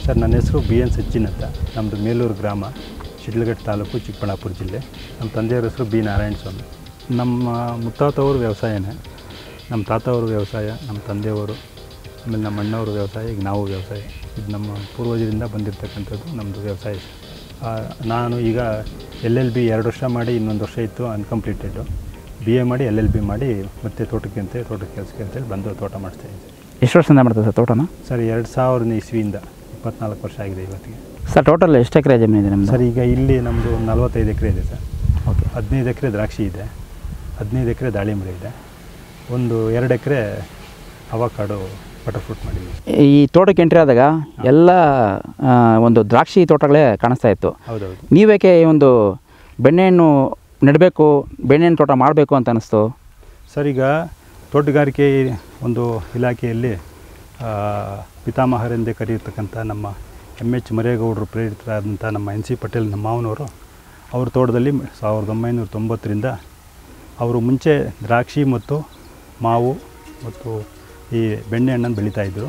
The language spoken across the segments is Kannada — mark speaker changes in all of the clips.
Speaker 1: ಸರ್ ನನ್ನ ಹೆಸರು ಬಿ ಎನ್ ಸಚ್ಚಿನ್ ಅಂತ ನಮ್ಮದು ಮೇಲೂರು ಗ್ರಾಮ ಶಿಡ್ಲಘಟ್ಟ ತಾಲೂಕು ಚಿಕ್ಕಬಳ್ಳಾಪುರ ಜಿಲ್ಲೆ ನಮ್ಮ ತಂದೆಯವ್ರ ಹೆಸರು ಬಿ ನಾರಾಯಣ ಸ್ವಾಮಿ ನಮ್ಮ ಮುತ್ತಾತವರು ವ್ಯವಸಾಯನೇ ನಮ್ಮ ತಾತವರು ವ್ಯವಸಾಯ ನಮ್ಮ ತಂದೆಯವರು ಆಮೇಲೆ ನಮ್ಮ ಅಣ್ಣವರು ವ್ಯವಸಾಯ ಈಗ ನಾವು ವ್ಯವಸಾಯ ಇದು ನಮ್ಮ ಪೂರ್ವಜರಿಂದ ಬಂದಿರತಕ್ಕಂಥದ್ದು ನಮ್ಮದು ವ್ಯವಸಾಯ ಆ, ನಾನು ಈಗ ಎಲ್ ಎಲ್ ಬಿ ಎರಡು ವರ್ಷ ಮಾಡಿ ಇನ್ನೊಂದು ವರ್ಷ ಇತ್ತು ಅನ್ಕಂಪ್ಲೀಟೆಡು ಬಿ ಎ ಮಾಡಿ ಎಲ್ ಎಲ್ ಬಿ ಮಾಡಿ ಮತ್ತೆ ತೋಟಕ್ಕೆ ಅಂತ ತೋಟದ ಕೆಲಸಕ್ಕೆ ಅಂತೇಳಿ ಬಂದು ತೋಟ ಮಾಡಿಸ್ತಾ ಇದ್ದೆ
Speaker 2: ಎಷ್ಟು ವರ್ಷದಿಂದ ಮಾಡ್ತಾರೆ ಸರ್ ತೋಟನ
Speaker 1: ಸರ್ ಎರಡು ಸಾವಿರದ ಇಸ್ವಿಯಿಂದ ಇಪ್ಪತ್ನಾಲ್ಕು ವರ್ಷ ಆಗಿದೆ ಇವತ್ತಿಗೆ
Speaker 2: ಸರ್ ಟೋಟಲ್ ಎಷ್ಟು ಎಕರೆ ಜಮೀನು ಇದೆ ನಿಮ್ಮದು
Speaker 1: ಸರ್ ಈಗ ಇಲ್ಲಿ ನಮ್ಮದು ನಲ್ವತ್ತೈದು ಎಕರೆ ಇದೆ ಸರ್
Speaker 2: ಓಕೆ
Speaker 1: ಹದಿನೈದು ಎಕರೆ ದ್ರಾಕ್ಷಿ ಇದೆ ಹದಿನೈದು ಎಕರೆ ದಾಳಿಂಬೆ ಇದೆ ಒಂದು ಎರಡು ಎಕರೆ ಅವಕಾಡು ಬಟರ್ ಫ್ರೂಟ್ ಮಾಡಿದ್ವಿ
Speaker 2: ಈ ತೋಟಕ್ಕೆ ಎಂಟ್ರಿ ಆದಾಗ ಎಲ್ಲ ಆ, ಒಂದು ದ್ರಾಕ್ಷಿ ತೋಟಗಳೇ ಕಾಣಿಸ್ತಾ ಇತ್ತು
Speaker 1: ಹೌದೌದು
Speaker 2: ನೀವೇಕೆ ಈ ಒಂದು ಬೆಣ್ಣೆಹಣ್ಣು ನೆಡಬೇಕು ಬೆಣ್ಣೆಹಣ್ಣು ತೋಟ ಮಾಡಬೇಕು ಅಂತ ಅನ್ನಿಸ್ತು
Speaker 1: ಸರ್ ಈಗ ತೋಟಗಾರಿಕೆ ಒಂದು ಇಲಾಖೆಯಲ್ಲಿ ಆ, ಪಿತಾಮಹರೆಂದೇ ಕರೆಯತಕ್ಕಂಥ ನಮ್ಮ ಎಮ್ ಎಚ್ ಮರೇಗೌಡರು ಪ್ರೇರಿತರಾದಂಥ ನಮ್ಮ ಎನ್ ಸಿ ಪಟೇಲ್ ನಮ್ಮ ಮಾವನವರು ಅವ್ರ ತೋಟದಲ್ಲಿ ಸಾವಿರದ ಒಂಬೈನೂರ ತೊಂಬತ್ತರಿಂದ ಅವರು ಮುಂಚೆ ದ್ರಾಕ್ಷಿ ಮತ್ತು ಮಾವು ಮತ್ತು ಈ ಬೆಣ್ಣೆಹಣ್ಣನ್ನು ಬೆಳೀತಾಯಿದ್ರು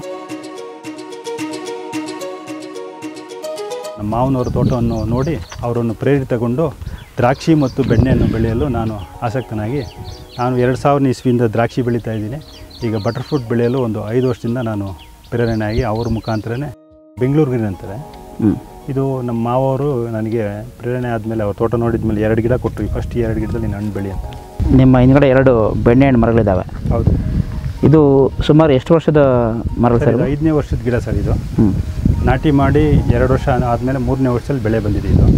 Speaker 1: ನಮ್ಮ ಮಾವನವರ ತೋಟವನ್ನು ನೋಡಿ ಅವರನ್ನು ಪ್ರೇರಿತಗೊಂಡು ದ್ರಾಕ್ಷಿ ಮತ್ತು ಬೆಣ್ಣೆಯನ್ನು ಬೆಳೆಯಲು ನಾನು ಆಸಕ್ತನಾಗಿ ನಾನು ಎರಡು ಸಾವಿರ ಇಸ್ವಿಯಿಂದ ದ್ರಾಕ್ಷಿ ಬೆಳೀತಾ ಇದ್ದೀನಿ ಈಗ ಬಟರ್ ಫ್ರೂಟ್ ಬೆಳೆಯಲು ಒಂದು ಐದು ವರ್ಷದಿಂದ ನಾನು ಪ್ರೇರಣೆಯಾಗಿ ಅವ್ರ ಮುಖಾಂತರನೇ ಬೆಂಗಳೂರಿಗೆ ಅಂತಾರೆ
Speaker 2: ಹ್ಞೂ
Speaker 1: ಇದು ನಮ್ಮ ಮಾವವರು ನನಗೆ ಪ್ರೇರಣೆ ಆದಮೇಲೆ ಅವ್ರ ತೋಟ ನೋಡಿದ ಮೇಲೆ ಎರಡು ಗಿಡ ಕೊಟ್ಟರು ಫಸ್ಟ್ ಎರಡು ಗಿಡದಲ್ಲಿ ಹಣ್ಣು ಬೆಳಿ ಅಂತ
Speaker 2: ನಿಮ್ಮ ಹಿಂದ್ಗಡೆ ಎರಡು ಬೆಣ್ಣೆಹಣ್ಣು ಮರಗಳಿದ್ದಾವೆ
Speaker 1: ಹೌದು
Speaker 2: ಇದು ಸುಮಾರು ಎಷ್ಟು ವರ್ಷದ ಮರಗಳು
Speaker 1: ಸರ್
Speaker 2: ಸರ್
Speaker 1: ಇದು ಐದನೇ ವರ್ಷದ ಗಿಡ ಸರ್ ಇದು
Speaker 2: ಹ್ಞೂ
Speaker 1: ನಾಟಿ ಮಾಡಿ ಎರಡು ವರ್ಷ ಆದಮೇಲೆ ಮೂರನೇ ವರ್ಷದಲ್ಲಿ ಬೆಳೆ ಬಂದಿದೆ ಇದು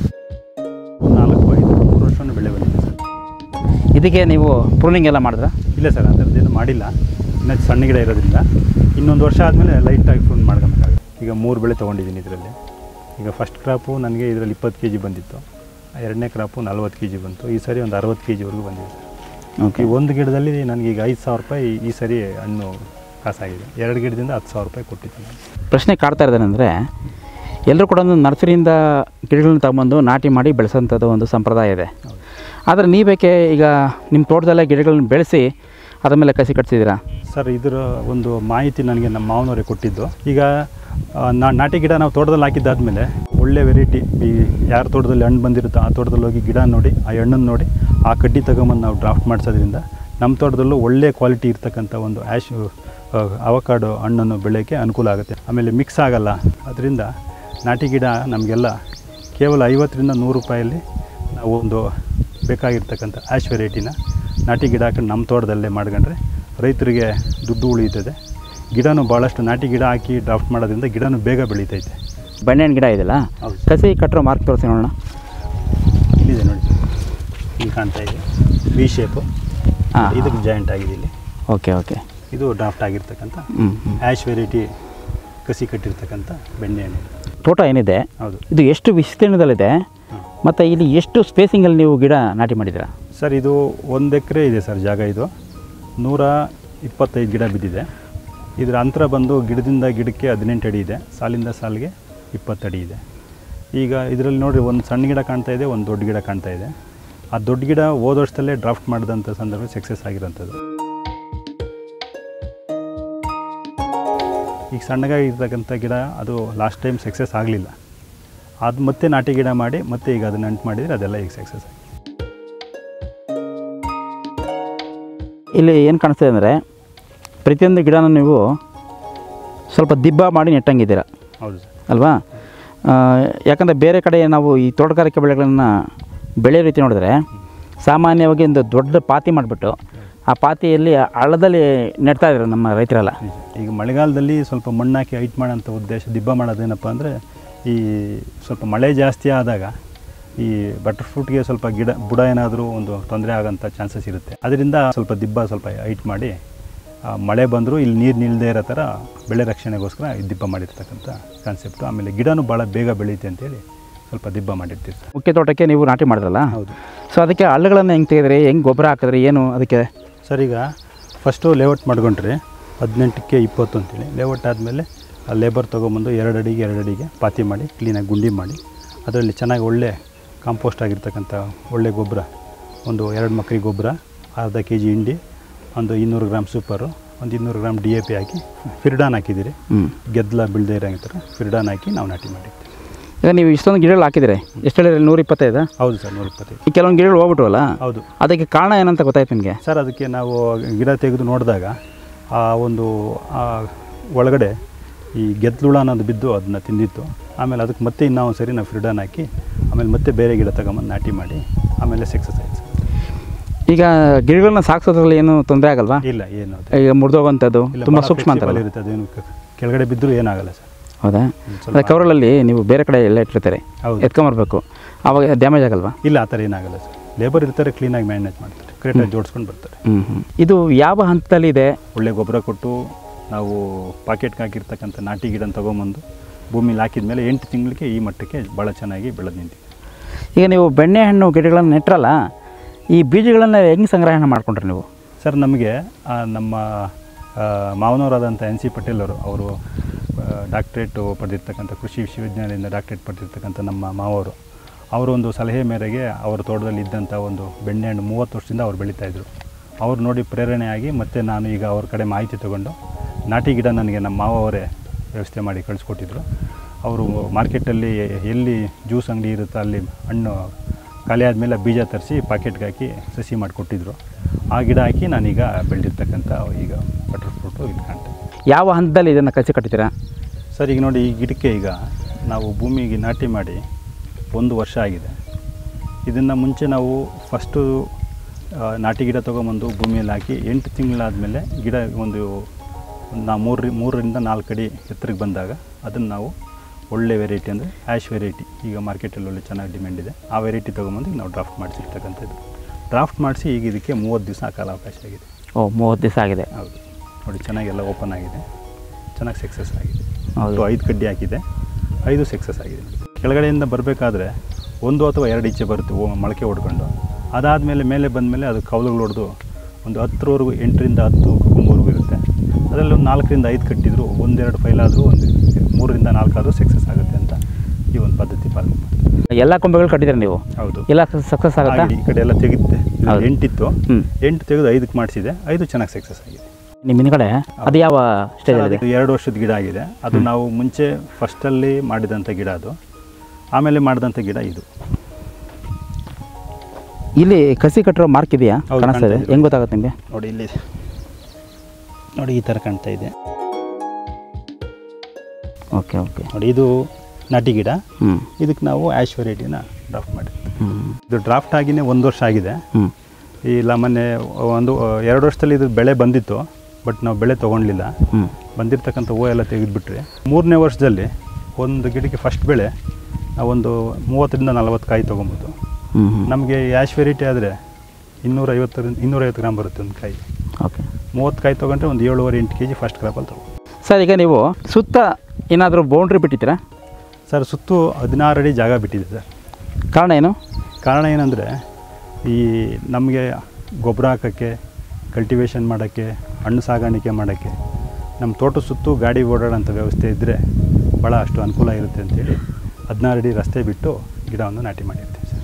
Speaker 1: ನಾಲ್ಕು ಐದು ಮೂರು ವರ್ಷನೂ ಬೆಳೆ ಬಂದಿದೆ ಸರ್
Speaker 2: ಇದಕ್ಕೆ ನೀವು ಪ್ರೂನಿಂಗ್ ಎಲ್ಲ ಮಾಡಿದ್ರಾ
Speaker 1: ಇಲ್ಲ ಸರ್ ಅದರದ್ದೇನು ಮಾಡಿಲ್ಲ ಇನ್ನು ಸಣ್ಣ ಗಿಡ ಇರೋದ್ರಿಂದ ಇನ್ನೊಂದು ವರ್ಷ ಆದಮೇಲೆ ಲೈಟಾಗಿ ಫೋನ್ ಮಾಡ್ಕೊಬೇಕಾಗುತ್ತೆ ಈಗ ಮೂರು ಬೆಳೆ ತೊಗೊಂಡಿದ್ದೀನಿ ಇದರಲ್ಲಿ ಈಗ ಫಸ್ಟ್ ಕ್ರಾಪು ನನಗೆ ಇದರಲ್ಲಿ ಇಪ್ಪತ್ತು ಕೆ ಜಿ ಬಂದಿತ್ತು ಎರಡನೇ ಕ್ರಾಪು ನಲ್ವತ್ತು ಕೆ ಜಿ ಬಂತು ಈ ಸರಿ ಒಂದು ಅರವತ್ತು ಕೆ ಜಿವರೆಗೂ ಬಂದಿದೆ ಸರ್
Speaker 2: ಓಕೆ
Speaker 1: ಈ ಒಂದು ಗಿಡದಲ್ಲಿ ನನಗೆ ಈಗ ಐದು ಸಾವಿರ ರೂಪಾಯಿ ಈ ಸರಿ ಹಣ್ಣು ಕಾಸಾಗಿದೆ ಎರಡು ಗಿಡದಿಂದ ಹತ್ತು ಸಾವಿರ ರೂಪಾಯಿ ಕೊಟ್ಟಿದ್ದೀನಿ ನಾನು.
Speaker 2: ಪ್ರಶ್ನೆ ಕಾಡ್ತಾ ಇದ್ದೇನೆಂದರೆ ಎಲ್ಲರೂ ಕೂಡ ಒಂದು ನರ್ಸರಿಯಿಂದ ಗಿಡಗಳನ್ನ ತಗೊಂಬಂದು ನಾಟಿ ಮಾಡಿ ಬೆಳೆಸೋಂಥದ್ದು ಒಂದು ಸಂಪ್ರದಾಯ ಇದೆ
Speaker 1: ಹೌದು.
Speaker 2: ಆದರೆ ನೀವೇಕೆ ಈಗ ನಿಮ್ಮ ತೋಟದಲ್ಲೇ ಗಿಡಗಳನ್ನ ಬೆಳೆಸಿ ಅದ್ರ ಮೇಲೆ ಕಸಿ ಕಟ್ಸಿದ್ದೀರಾ
Speaker 1: ಸರ್ ಇದರ ಒಂದು ಮಾಹಿತಿ ನನಗೆ ನಮ್ಮ ಮಾವನವರೇ ಕೊಟ್ಟಿದ್ದು ಈಗ ಆ, ನಾ- ನಾಟಿ ಗಿಡ ನಾವು ತೋಟದಲ್ಲಿ ಹಾಕಿದ್ದಾದ್ಮೇಲೆ ಒಳ್ಳೆ ವೆರೈಟಿ ಈ ಯಾರ ತೋಟದಲ್ಲಿ ಹಣ್ಣು ಬಂದಿರುತ್ತೋ ಆ ತೋಟದಲ್ಲಿ ಹೋಗಿ ಗಿಡ ನೋಡಿ ಆ ಹಣ್ಣನ್ನು ನೋಡಿ ಆ ಕಡ್ಡಿ ತಗೊಂಬಂದು ನಾವು ಡ್ರಾಫ್ಟ್ ಮಾಡಿಸೋದ್ರಿಂದ ನಮ್ಮ ತೋಟದಲ್ಲೂ ಒಳ್ಳೆ ಕ್ವಾಲಿಟಿ ಇರ್ತಕ್ಕಂಥ ಒಂದು ಆ್ಯಶ್ ಅವಕಾಡೋ ಹಣ್ಣನ್ನು ಬೆಳೆಯೋಕ್ಕೆ ಅನುಕೂಲ ಆಗುತ್ತೆ ಆಮೇಲೆ ಮಿಕ್ಸ್ ಆಗಲ್ಲ ಅದರಿಂದ ನಾಟಿ ಗಿಡ ನಮಗೆಲ್ಲ ಕೇವಲ ಐವತ್ತರಿಂದ ನೂರು ರೂಪಾಯಲ್ಲಿ ನಾವು ಒಂದು ಬೇಕಾಗಿರ್ತಕ್ಕಂಥ ಆ್ಯಶ್ ವೆರೈಟಿನ ನಾಟಿ ಗಿಡ ಹಾಕೊಂಡು ನಮ್ಮ ತೋಟದಲ್ಲೇ ಮಾಡ್ಕೊಂಡ್ರೆ ರೈತರಿಗೆ ದುಡ್ಡು ಉಳಿಯುತ್ತದೆ ಗಿಡನೂ ಭಾಳಷ್ಟು ನಾಟಿ ಗಿಡ ಹಾಕಿ ಡ್ರಾಫ್ಟ್ ಮಾಡೋದ್ರಿಂದ ಗಿಡನೂ ಬೇಗ ಬೆಳೀತೈತೆ
Speaker 2: ಬೆಣ್ಣೆಹಣ್ಣು ಗಿಡ ಇದೆಯಲ್ಲ
Speaker 1: ಹೌದು
Speaker 2: ಕಸಿ ಕಟ್ಟರೋ ಮಾರ್ಕ್ ತೋರಿಸಿ ನೋಡೋಣ
Speaker 1: ಇಲ್ಲಿದೆ ನೋಡಿ ಇಲ್ಲಿ ಕಾಣ್ತಾ ಇದೆ ವಿ ಶೇಪು
Speaker 2: ಹಾಂ
Speaker 1: ಇದಕ್ಕೆ ಜಾಯಿಂಟ್ ಆಗಿದೆ ಇಲ್ಲಿ
Speaker 2: ಓಕೆ ಓಕೆ
Speaker 1: ಇದು ಡ್ರಾಫ್ಟ್ ಆಗಿರ್ತಕ್ಕಂಥ
Speaker 2: ಹ್ಞೂ ಹ್ಞೂ
Speaker 1: ಆ್ಯಶ್ ವೆರೈಟಿ ಕಸಿ ಕಟ್ಟಿರ್ತಕ್ಕಂಥ ಬೆಣ್ಣೆಹಣ್ಣು ಇದು.
Speaker 2: ತೋಟ ಏನಿದೆ
Speaker 1: ಹೌದು
Speaker 2: ಇದು ಎಷ್ಟು ವಿಸ್ತೀರ್ಣದಲ್ಲಿದೆ
Speaker 1: ಹಾಂ.
Speaker 2: ಮತ್ತು ಇಲ್ಲಿ ಎಷ್ಟು ಸ್ಪೇಸಿಂಗಲ್ಲಿ ನೀವು ಗಿಡ ನಾಟಿ ಮಾಡಿದ್ದೀರಾ
Speaker 1: ಸರ್ ಇದು ಒಂದು ಎಕರೆ ಇದೆ ಸರ್ ಜಾಗ ಇದು ನೂರ ಇಪ್ಪತ್ತೈದು ಗಿಡ ಬಿದ್ದಿದೆ ಇದರ ಅಂತರ ಬಂದು ಗಿಡದಿಂದ ಗಿಡಕ್ಕೆ ಹದಿನೆಂಟು ಅಡಿ ಇದೆ ಸಾಲಿಂದ ಸಾಲಿಗೆ ಇಪ್ಪತ್ತು ಅಡಿ ಇದೆ ಈಗ ಇದರಲ್ಲಿ ನೋಡಿರಿ ಒಂದು ಸಣ್ಣ ಗಿಡ ಕಾಣ್ತಾ ಇದೆ ಒಂದು ದೊಡ್ಡ ಗಿಡ ಕಾಣ್ತಾ ಇದೆ ಆ ದೊಡ್ಡ ಗಿಡ ಹೋದ ವರ್ಷದಲ್ಲೇ ಡ್ರಾಫ್ಟ್ ಮಾಡಿದಂಥ ಸಂದರ್ಭ ಸಕ್ಸಸ್ ಆಗಿರೋಂಥದ್ದು ಈಗ ಸಣ್ಣಗಾಗಿರ್ತಕ್ಕಂಥ ಗಿಡ ಅದು ಲಾಸ್ಟ್ ಟೈಮ್ ಸಕ್ಸಸ್ ಆಗಲಿಲ್ಲ ಅದು ಮತ್ತೆ ನಾಟಿ ಗಿಡ ಮಾಡಿ ಮತ್ತೆ ಈಗ ಅದನ್ನು ಅಂಟು ಮಾಡಿದರೆ ಅದೆಲ್ಲ ಈಗ ಸಕ್ಸಸ್ ಆಗಿದೆ
Speaker 2: ಇಲ್ಲಿ ಏನು ಕಾಣಿಸ್ತದೆ ಅಂದರೆ ಪ್ರತಿಯೊಂದು ಗಿಡನ ನೀವು ಸ್ವಲ್ಪ ದಿಬ್ಬ ಮಾಡಿ ನೆಟ್ಟಂಗಿದ್ದೀರ
Speaker 1: ಹೌದು ಸರ್
Speaker 2: ಅಲ್ವಾ ಆ, ಯಾಕಂದರೆ ಬೇರೆ ಕಡೆ ನಾವು ಈ ತೋಟಗಾರಿಕೆ ಬೆಳೆಗಳನ್ನು ಬೆಳೆಯೋ ರೀತಿ ನೋಡಿದ್ರೆ ಸಾಮಾನ್ಯವಾಗಿ ಒಂದು ದೊಡ್ಡ ಪಾತಿ ಮಾಡಿಬಿಟ್ಟು ಆ ಪಾತಿಯಲ್ಲಿ ಹಳ್ಳದಲ್ಲಿ ನೆಡ್ತಾ ಇದ್ದಾರೆ ನಮ್ಮ ರೈತರೆಲ್ಲ
Speaker 1: ನಿಜ. ಈಗ ಮಳೆಗಾಲದಲ್ಲಿ ಸ್ವಲ್ಪ ಮಣ್ಣಾಕಿ ಹೈಟ್ ಮಾಡೋಂಥ ಉದ್ದೇಶ ದಿಬ್ಬ ಮಾಡೋದೇನಪ್ಪ ಅಂದರೆ ಈ ಸ್ವಲ್ಪ ಮಳೆ ಜಾಸ್ತಿ ಆದಾಗ ಈ ಬಟರ್ ಫ್ರೂಟ್ಗೆ ಸ್ವಲ್ಪ ಗಿಡ ಬುಡ ಏನಾದರೂ ಒಂದು ತೊಂದರೆ ಆಗೋಂಥ ಚಾನ್ಸಸ್ ಇರುತ್ತೆ ಅದರಿಂದ ಸ್ವಲ್ಪ ದಿಬ್ಬ ಸ್ವಲ್ಪ ಹೈಟ್ ಮಾಡಿ ಆ, ಮಳೆ ಬಂದರೂ ಇಲ್ಲಿ ನೀರು ನಿಲ್ಲದೆ ಇರೋ ಥರ ಬೆಳೆ ರಕ್ಷಣೆಗೋಸ್ಕರ ಈ ದಿಬ್ಬ ಮಾಡಿರ್ತಕ್ಕಂಥ ಕಾನ್ಸೆಪ್ಟು ಆಮೇಲೆ ಗಿಡನೂ ಭಾಳ ಬೇಗ ಬೆಳೆಯುತ್ತೆ ಅಂತೇಳಿ ಸ್ವಲ್ಪ ದಿಬ್ಬ ಮಾಡಿರ್ತೀವಿ ಸರ್
Speaker 2: ಮುಖ್ಯ ತೋಟಕ್ಕೆ ನೀವು ನಾಟಿ ಮಾಡಿದ್ರಲ್ಲ
Speaker 1: ಹೌದು
Speaker 2: ಸೊ ಅದಕ್ಕೆ ಹಳ್ಳುಗಳನ್ನು ಹೆಂಗೆ ತೆಗೆದ್ರಿ ಹೆಂಗೆ ಗೊಬ್ಬರ ಹಾಕಿದ್ರಿ ಏನು ಅದಕ್ಕೆ
Speaker 1: ಸರ್ ಈಗ ಫಸ್ಟು ಲೇಔಟ್ ಮಾಡ್ಕೊಂಡ್ರಿ ಹದಿನೆಂಟಕ್ಕೆ ಇಪ್ಪತ್ತು ಅಂತೇಳಿ ಲೇಔಟ್ ಆದಮೇಲೆ ಆ ಲೇಬರ್ ತೊಗೊಂಬಂದು ಎರಡು ಅಡಿಗೆ ಎರಡು ಅಡಿಗೆ ಪಾತಿ ಮಾಡಿ ಕ್ಲೀನಾಗಿ ಗುಂಡಿ ಮಾಡಿ ಅದರಲ್ಲಿ ಚೆನ್ನಾಗಿ ಒಳ್ಳೆ ಕಾಂಪೋಸ್ಟ್ ಆಗಿರ್ತಕ್ಕಂಥ ಒಳ್ಳೆ ಗೊಬ್ಬರ ಒಂದು ಎರಡು ಮಕ್ರಿ ಗೊಬ್ಬರ ಅರ್ಧ ಕೆ ಜಿ ಹಿಂಡಿ ಒಂದು ಇನ್ನೂರು ಗ್ರಾಮ್ ಸೂಪರು ಒಂದು ಇನ್ನೂರು ಗ್ರಾಮ್ ಡಿ ಎ ಪಿ ಹಾಕಿ ಫಿರ್ಡಾನ್ ಹಾಕಿದ್ದೀರಿ
Speaker 2: ಹ್ಞೂ
Speaker 1: ಗೆದ್ದಲ ಬೀಳದೇ ಇರೋ ಥರ ಫಿರ್ಡಾನ್ ಹಾಕಿ ನಾವು ನಾಟಿ ಮಾಡಿರ್ತೀವಿ
Speaker 2: ಈಗ ನೀವು ಇಷ್ಟೊಂದು ಗಿಡಗಳು ಹಾಕಿದ್ದೀರಿ ಎಷ್ಟು ಹೇಳಿರಿ ನೂರ ಇಪ್ಪತ್ತೈದು
Speaker 1: ಹೌದು ಸರ್ ನೂರ ಇಪ್ಪತ್ತೈದು
Speaker 2: ಈ ಕೆಲವೊಂದು ಗಿಡಗಳು ಹೋಗ್ಬಿಟ್ವಲ್ಲ
Speaker 1: ಹೌದು
Speaker 2: ಅದಕ್ಕೆ ಕಾರಣ ಏನಂತ ಗೊತ್ತಾಯ್ತು ನಿಮಗೆ
Speaker 1: ಸರ್ ಅದಕ್ಕೆ ನಾವು ಗಿಡ ತೆಗೆದು ನೋಡಿದಾಗ ಆ ಒಂದು ಆ ಒಳಗಡೆ ಈ ಗೆದ್ಲುಳ ಅನ್ನೋದು ಬಿದ್ದು ಅದನ್ನ ತಿಂದಿತ್ತು ಆಮೇಲೆ ಅದಕ್ಕೆ ಮತ್ತೆ ಇನ್ನೂ ಒಂದು ಸರಿ ನಾವು ಫ್ರಿಡನ್ ಹಾಕಿ ಆಮೇಲೆ ಮತ್ತೆ ಬೇರೆ ಗಿಡ ತಗೊಂಬಂದು ನಾಟಿ ಮಾಡಿ ಆಮೇಲೆ ಸಕ್ಸಸ್ ಆಯ್ತು ಸರ್
Speaker 2: ಈಗ ಗಿಡಗಳನ್ನ ಸಾಗಿಸೋದ್ರಲ್ಲಿ ಏನು ತೊಂದರೆ ಆಗಲ್ವಾ
Speaker 1: ಇಲ್ಲ ಏನು ಅದು
Speaker 2: ಈಗ ಮುರಿದೋಗುವಂಥದ್ದು
Speaker 1: ಇಲ್ಲ,
Speaker 2: ತುಂಬ
Speaker 1: ಭಾಳ
Speaker 2: ಸೂಕ್ಷ್ಮ
Speaker 1: flexible
Speaker 2: ಅಂತಾರಲ್ಲ
Speaker 1: ಇರುತ್ತೆ ಅದೇನು ಕ- ಕೆಳಗಡೆ ಬಿದ್ದರೂ ಏನಾಗಲ್ಲ ಸರ್
Speaker 2: ಹೌದಾ
Speaker 1: ಸ್ವಲ್ಪ
Speaker 2: ಅದೇ ಕವರಲ್ಲಿ ನೀವು ಬೇರೆ ಕಡೆ ಎಲ್ಲ ಇಟ್ಟಿರ್ತಾರೆ
Speaker 1: ಹೌದು
Speaker 2: ಎತ್ಕೊಂಬರ್ಬೇಕು ಆವಾಗ ಡ್ಯಾಮೇಜ್ ಆಗಲ್ವಾ
Speaker 1: ಇಲ್ಲ ಆ ಥರ ಏನಾಗಲ್ಲ ಸರ್ ಲೇಬರ್ ಇರ್ತಾರೆ ಕ್ಲೀನಾಗಿ ಮ್ಯಾನೇಜ್ ಮಾಡ್ತಾರೆ ಕರೆಕ್ಟಾಗಿ ಜೋಡಿಸ್ಕೊಂಡು ಬರ್ತಾರೆ
Speaker 2: ಹ್ಞೂ ಹ್ಞೂ ಇದು ಯಾವ ಹಂತದಲ್ಲಿ ಇದೆ
Speaker 1: ಒಳ್ಳೆ ಗೊಬ್ಬರ ಕೊಟ್ಟು ನಾವು ಪಾಕೆಟ್ಗೆ ಹಾಕಿರ್ತಕ್ಕಂಥ ನಾಟಿ ಗಿಡನ ತೊಗೊಂಬಂದು ಭೂಮಿಲಿ ಹಾಕಿದ ಮೇಲೆ ಎಂಟು ತಿಂಗಳಿಗೆ ಈ ಮಟ್ಟಕ್ಕೆ ಭಾಳ ಚೆನ್ನಾಗಿ ಬೆಳೆದು ನಿಂತಿದೆ
Speaker 2: ಈಗ ನೀವು ಬೆಣ್ಣೆಹಣ್ಣು ಗಿಡಗಳನ್ನು ನೆಟ್ರಲ್ಲ ಈ ಬೀಜಗಳನ್ನು ಹೆಂಗೆ ಸಂಗ್ರಹಣೆ ಮಾಡ್ಕೊಂಡ್ರಿ ನೀವು
Speaker 1: ಸರ್ ನಮಗೆ ಆ, ನಮ್ಮ ಆ, ಮಾವನವರಾದಂಥ ಎನ್ ಸಿ ಪಟೇಲ್ ಅವರು ಅವರು ಡಾಕ್ಟ್ರೇಟು ಪಡೆದಿರ್ತಕ್ಕಂಥ ಕೃಷಿ ವಿಶ್ವವಿದ್ಯಾಲಯದಿಂದ ಡಾಕ್ಟ್ರೇಟ್ ಪಡೆದಿರ್ತಕ್ಕಂಥ ನಮ್ಮ ಮಾವರು ಅವರ ಒಂದು ಸಲಹೆ ಮೇರೆಗೆ ಅವರ ತೋಟದಲ್ಲಿ ಇದ್ದಂಥ ಒಂದು ಬೆಣ್ಣೆಹಣ್ಣು ಮೂವತ್ತು ವರ್ಷದಿಂದ ಅವ್ರು ಬೆಳೀತಾಯಿದ್ರು ಅವ್ರು ನೋಡಿ ಪ್ರೇರಣೆಯಾಗಿ ಮತ್ತೆ ನಾನು ಈಗ ಅವ್ರ ಕಡೆ ಮಾಹಿತಿ ತಗೊಂಡು ನಾಟಿ ಗಿಡ ನನಗೆ ನಮ್ಮ ಮಾವ ಅವರೇ ವ್ಯವಸ್ಥೆ ಮಾಡಿ ಕಳಿಸ್ಕೊಟ್ಟಿದ್ರು ಅವರು ಮಾರ್ಕೆಟಲ್ಲಿ ಎಲ್ಲಿ ಜ್ಯೂಸ್ ಅಂಗಡಿ ಇರುತ್ತೋ ಅಲ್ಲಿ ಹಣ್ಣು ಖಾಲಿ ಆದಮೇಲೆ ಬೀಜ ತರಿಸಿ ಪಾಕೆಟ್ಗೆ ಹಾಕಿ ಸಸಿ ಮಾಡಿಕೊಟ್ಟಿದ್ರು ಆ ಗಿಡ ಹಾಕಿ ನಾನೀಗ ಬೆಳೆದಿರ್ತಕ್ಕಂಥ ಈಗ ಬಟರ್ ಫ್ರೂಟು ಇಲ್ಲಿ ಕಾಣ್ತದೆ
Speaker 2: ಯಾವ ಹಂತದಲ್ಲಿ ಇದನ್ನು ಕಸಿ ಕಟ್ತೀರಾ
Speaker 1: ಸರ್ ಈಗ ನೋಡಿ ಈ ಗಿಡಕ್ಕೆ ಈಗ ನಾವು ಭೂಮಿಗೆ ನಾಟಿ ಮಾಡಿ ಒಂದು ವರ್ಷ ಆಗಿದೆ ಇದನ್ನು ಮುಂಚೆ ನಾವು ಫಸ್ಟು ಆ, ನಾಟಿ ಗಿಡ ತೊಗೊಂಬಂದು ಭೂಮಿಯಲ್ಲಿ ಹಾಕಿ ಎಂಟು ತಿಂಗಳಾದಮೇಲೆ ಗಿಡ ಒಂದು ಒಂದು ನಾ ಮೂರರಿ ಮೂರರಿಂದ ನಾಲ್ಕು ಅಡಿ ಎತ್ತರಕ್ಕೆ ಬಂದಾಗ ಅದನ್ನು ನಾವು ಒಳ್ಳೆ ವೆರೈಟಿ ಅಂದರೆ ಆ್ಯಶ್ ವೆರೈಟಿ ಈಗ ಮಾರ್ಕೆಟಲ್ಲಿ ಒಳ್ಳೆ ಚೆನ್ನಾಗಿ ಡಿಮ್ಯಾಂಡ್ ಇದೆ ಆ ವೆರೈಟಿ ತೊಗೊಂಬಂದು ಈಗ ನಾವು ಡ್ರಾಫ್ಟ್ ಮಾಡಿಸಿರ್ತಕ್ಕಂಥದ್ದು ಡ್ರಾಫ್ಟ್ ಮಾಡಿಸಿ ಈಗ ಇದಕ್ಕೆ ಮೂವತ್ತು ದಿವಸ ಕಾಲಾವಕಾಶ ಆಗಿದೆ
Speaker 2: ಓ ಮೂವತ್ತು ದಿವಸ ಆಗಿದೆ
Speaker 1: ಹೌದು ನೋಡಿ ಚೆನ್ನಾಗೆಲ್ಲ ಓಪನ್ ಆಗಿದೆ ಚೆನ್ನಾಗಿ ಸಕ್ಸಸ್ ಆಗಿದೆ
Speaker 2: ಹೌದು.
Speaker 1: ಮತ್ತು ಐದು ಕಡ್ಡಿ ಹಾಕಿದೆ ಐದು ಸಕ್ಸಸ್ ಆಗಿದೆ ಕೆಳಗಡೆಯಿಂದ ಬರಬೇಕಾದ್ರೆ ಒಂದು ಅಥವಾ ಎರಡು ಈಚೆ ಬರುತ್ತೆ ಓ ಮೊಳಕೆ ಹೊಡ್ಕೊಂಡು ಅದಾದಮೇಲೆ ಮೇಲೆ ಬಂದಮೇಲೆ ಅದು ಕೌಲುಗಳು ಹೊಡೆದು ಒಂದು ಹತ್ತರವರೆಗೂ ಎಂಟರಿಂದ ಹತ್ತು ಕುಂಬವರೆಗೂ ಇರುತ್ತೆ ಅದರಲ್ಲಿ ಒಂದು ನಾಲ್ಕರಿಂದ ಐದು ಕಟ್ಟಿದ್ರು ಒಂದೆರಡು ಫೈಲ್ ಆದರೂ ಒಂದು ಮೂರರಿಂದ ನಾಲ್ಕಾದರೂ ಸಕ್ಸಸ್ ಆಗುತ್ತೆ ಅಂತ ಈ ಒಂದು ಪದ್ಧತಿ ಪಾಲನೆ ಮಾಡ್ತೀವಿ
Speaker 2: ಎಲ್ಲ ಕೊಂಬೆಗಳು ಕಟ್ಟಿದ್ದೀರಾ ನೀವು
Speaker 1: ಹೌದು
Speaker 2: ಎಲ್ಲ ಸಕ್ಸಸ್ ಆಗುತ್ತಾ
Speaker 1: ಹಾಗೆ ಈ ಕಡೆ ಎಲ್ಲ ತೆಗೆದಿದ್ದೆ ಇದು
Speaker 2: ಹೌದು.
Speaker 1: ಎಂಟಿತ್ತು
Speaker 2: ಹ್ಞೂ
Speaker 1: ಎಂಟು ತೆಗೆದು ಐದಕ್ಕೆ ಮಾಡಿಸಿದೆ ಐದು ಚೆನ್ನಾಗಿ ಸಕ್ಸಸ್ ಆಗಿದೆ
Speaker 2: ನಿಮ್ಮ ಹಿಂದ್ಗಡೆ ಅದು ಯಾವ ಸ್ಟೇಜಲ್ಲಿದೆ
Speaker 1: ಅದು ಎರಡು ವರ್ಷದ ಗಿಡ ಆಗಿದೆ ಅದು ನಾವು ಮುಂಚೆ ಫಸ್ಟಲ್ಲಿ ಮಾಡಿದಂಥ ಗಿಡ ಅದು ಆಮೇಲೆ ಮಾಡಿದಂಥ ಗಿಡ ಇದು
Speaker 2: ಇಲ್ಲಿ ಕಸಿ ಕಟ್ಟಿರೋ ಮಾರ್ಕ್ ಇದೆಯಾ
Speaker 1: ಹೌದು,
Speaker 2: ಕಾಣಿಸ್ತಾ ಇದೆ
Speaker 1: ಕಾಣ್ತಾ ಇದೆ.
Speaker 2: ಹೆಂಗೆ ಗೊತ್ತಾಗುತ್ತೆ ನಿಮಗೆ
Speaker 1: ನೋಡಿ ಇಲ್ಲಿ ನೋಡಿ ಈ ಥರ ಕಾಣ್ತಾ ಇದೆ
Speaker 2: ಓಕೆ ಓಕೆ
Speaker 1: ನೋಡಿ ಇದು ನಾಟಿ ಗಿಡ
Speaker 2: ಹ್ಞೂ
Speaker 1: ಇದಕ್ಕೆ ನಾವು ಆ್ಯಶ್ ವೆರೈಟಿನ ಡ್ರಾಫ್ಟ್ ಮಾಡಿದ್ವಿ
Speaker 2: ಹ್ಞೂ
Speaker 1: ಇದು ಡ್ರಾಫ್ಟ್ ಆಗಿನೇ ಒಂದು ವರ್ಷ ಆಗಿದೆ
Speaker 2: ಹ್ಞೂ
Speaker 1: ಇಲ್ಲ ಮೊನ್ನೆ ಒಂದು ಎರಡು ವರ್ಷದಲ್ಲಿ ಇದು ಬೆಳೆ ಬಂದಿತ್ತು ಬಟ್ ನಾವು ಬೆಳೆ ತೊಗೊಳ್ಲಿಲ್ಲ
Speaker 2: ಹ್ಞೂ
Speaker 1: ಬಂದಿರತಕ್ಕಂಥ ಹೂವು ಎಲ್ಲ ತೆಗೆದುಬಿಟ್ರೆ ಮೂರನೇ ವರ್ಷದಲ್ಲಿ ಒಂದು ಗಿಡಕ್ಕೆ ಫಸ್ಟ್ ಬೆಳೆ ನಾವೊಂದು ಮೂವತ್ತರಿಂದ ನಲ್ವತ್ತು ಕಾಯಿ ತೊಗೊಬೋದು
Speaker 2: ಹ್ಞೂ ಹ್ಞೂ
Speaker 1: ನಮಗೆ ಆ್ಯಶ್ ವೆರೈಟಿ ಆದರೆ ಇನ್ನೂರೈವತ್ತರಿಂದ ಇನ್ನೂರೈವತ್ತು ಗ್ರಾಮ್ ಬರುತ್ತೆ ಒಂದು ಕಾಯಿ
Speaker 2: ಓಕೆ
Speaker 1: ಮೂವತ್ತು ಕಾಯಿ ತೊಗೊಂಡ್ರೆ ಒಂದು ಏಳುವರೆ ಎಂಟು ಕೆ ಜಿ ಫಸ್ಟ್ ಕ್ರಾಪಲ್ಲಿ ತೊಗೊಂಡು
Speaker 2: ಸರ್ ಈಗ ನೀವು ಸುತ್ತ ಏನಾದರೂ ಬೌಂಡ್ರಿ ಬಿಟ್ಟಿದ್ದೀರಾ
Speaker 1: ಸರ್ ಸುತ್ತು ಹದಿನಾರು ಅಡಿ ಜಾಗ ಬಿಟ್ಟಿದೆ ಸರ್
Speaker 2: ಕಾರಣ ಏನು
Speaker 1: ಕಾರಣ ಏನಂದರೆ ಈ ನಮಗೆ ಗೊಬ್ಬರ ಹಾಕೋಕ್ಕೆ ಕಲ್ಟಿವೇಷನ್ ಮಾಡೋಕ್ಕೆ ಹಣ್ಣು ಸಾಗಾಣಿಕೆ ಮಾಡೋಕ್ಕೆ ನಮ್ಮ ತೋಟದ ಸುತ್ತು ಗಾಡಿ ಓಡಾಡೋಂಥ ವ್ಯವಸ್ಥೆ ಇದ್ದರೆ ಭಾಳ ಅಷ್ಟು ಅನುಕೂಲ ಇರುತ್ತೆ ಅಂತೇಳಿ ಹದಿನಾರು ಅಡಿ ರಸ್ತೆ ಬಿಟ್ಟು ಗಿಡವನ್ನು ನಾಟಿ ಮಾಡಿರ್ತೀವಿ ಸರ್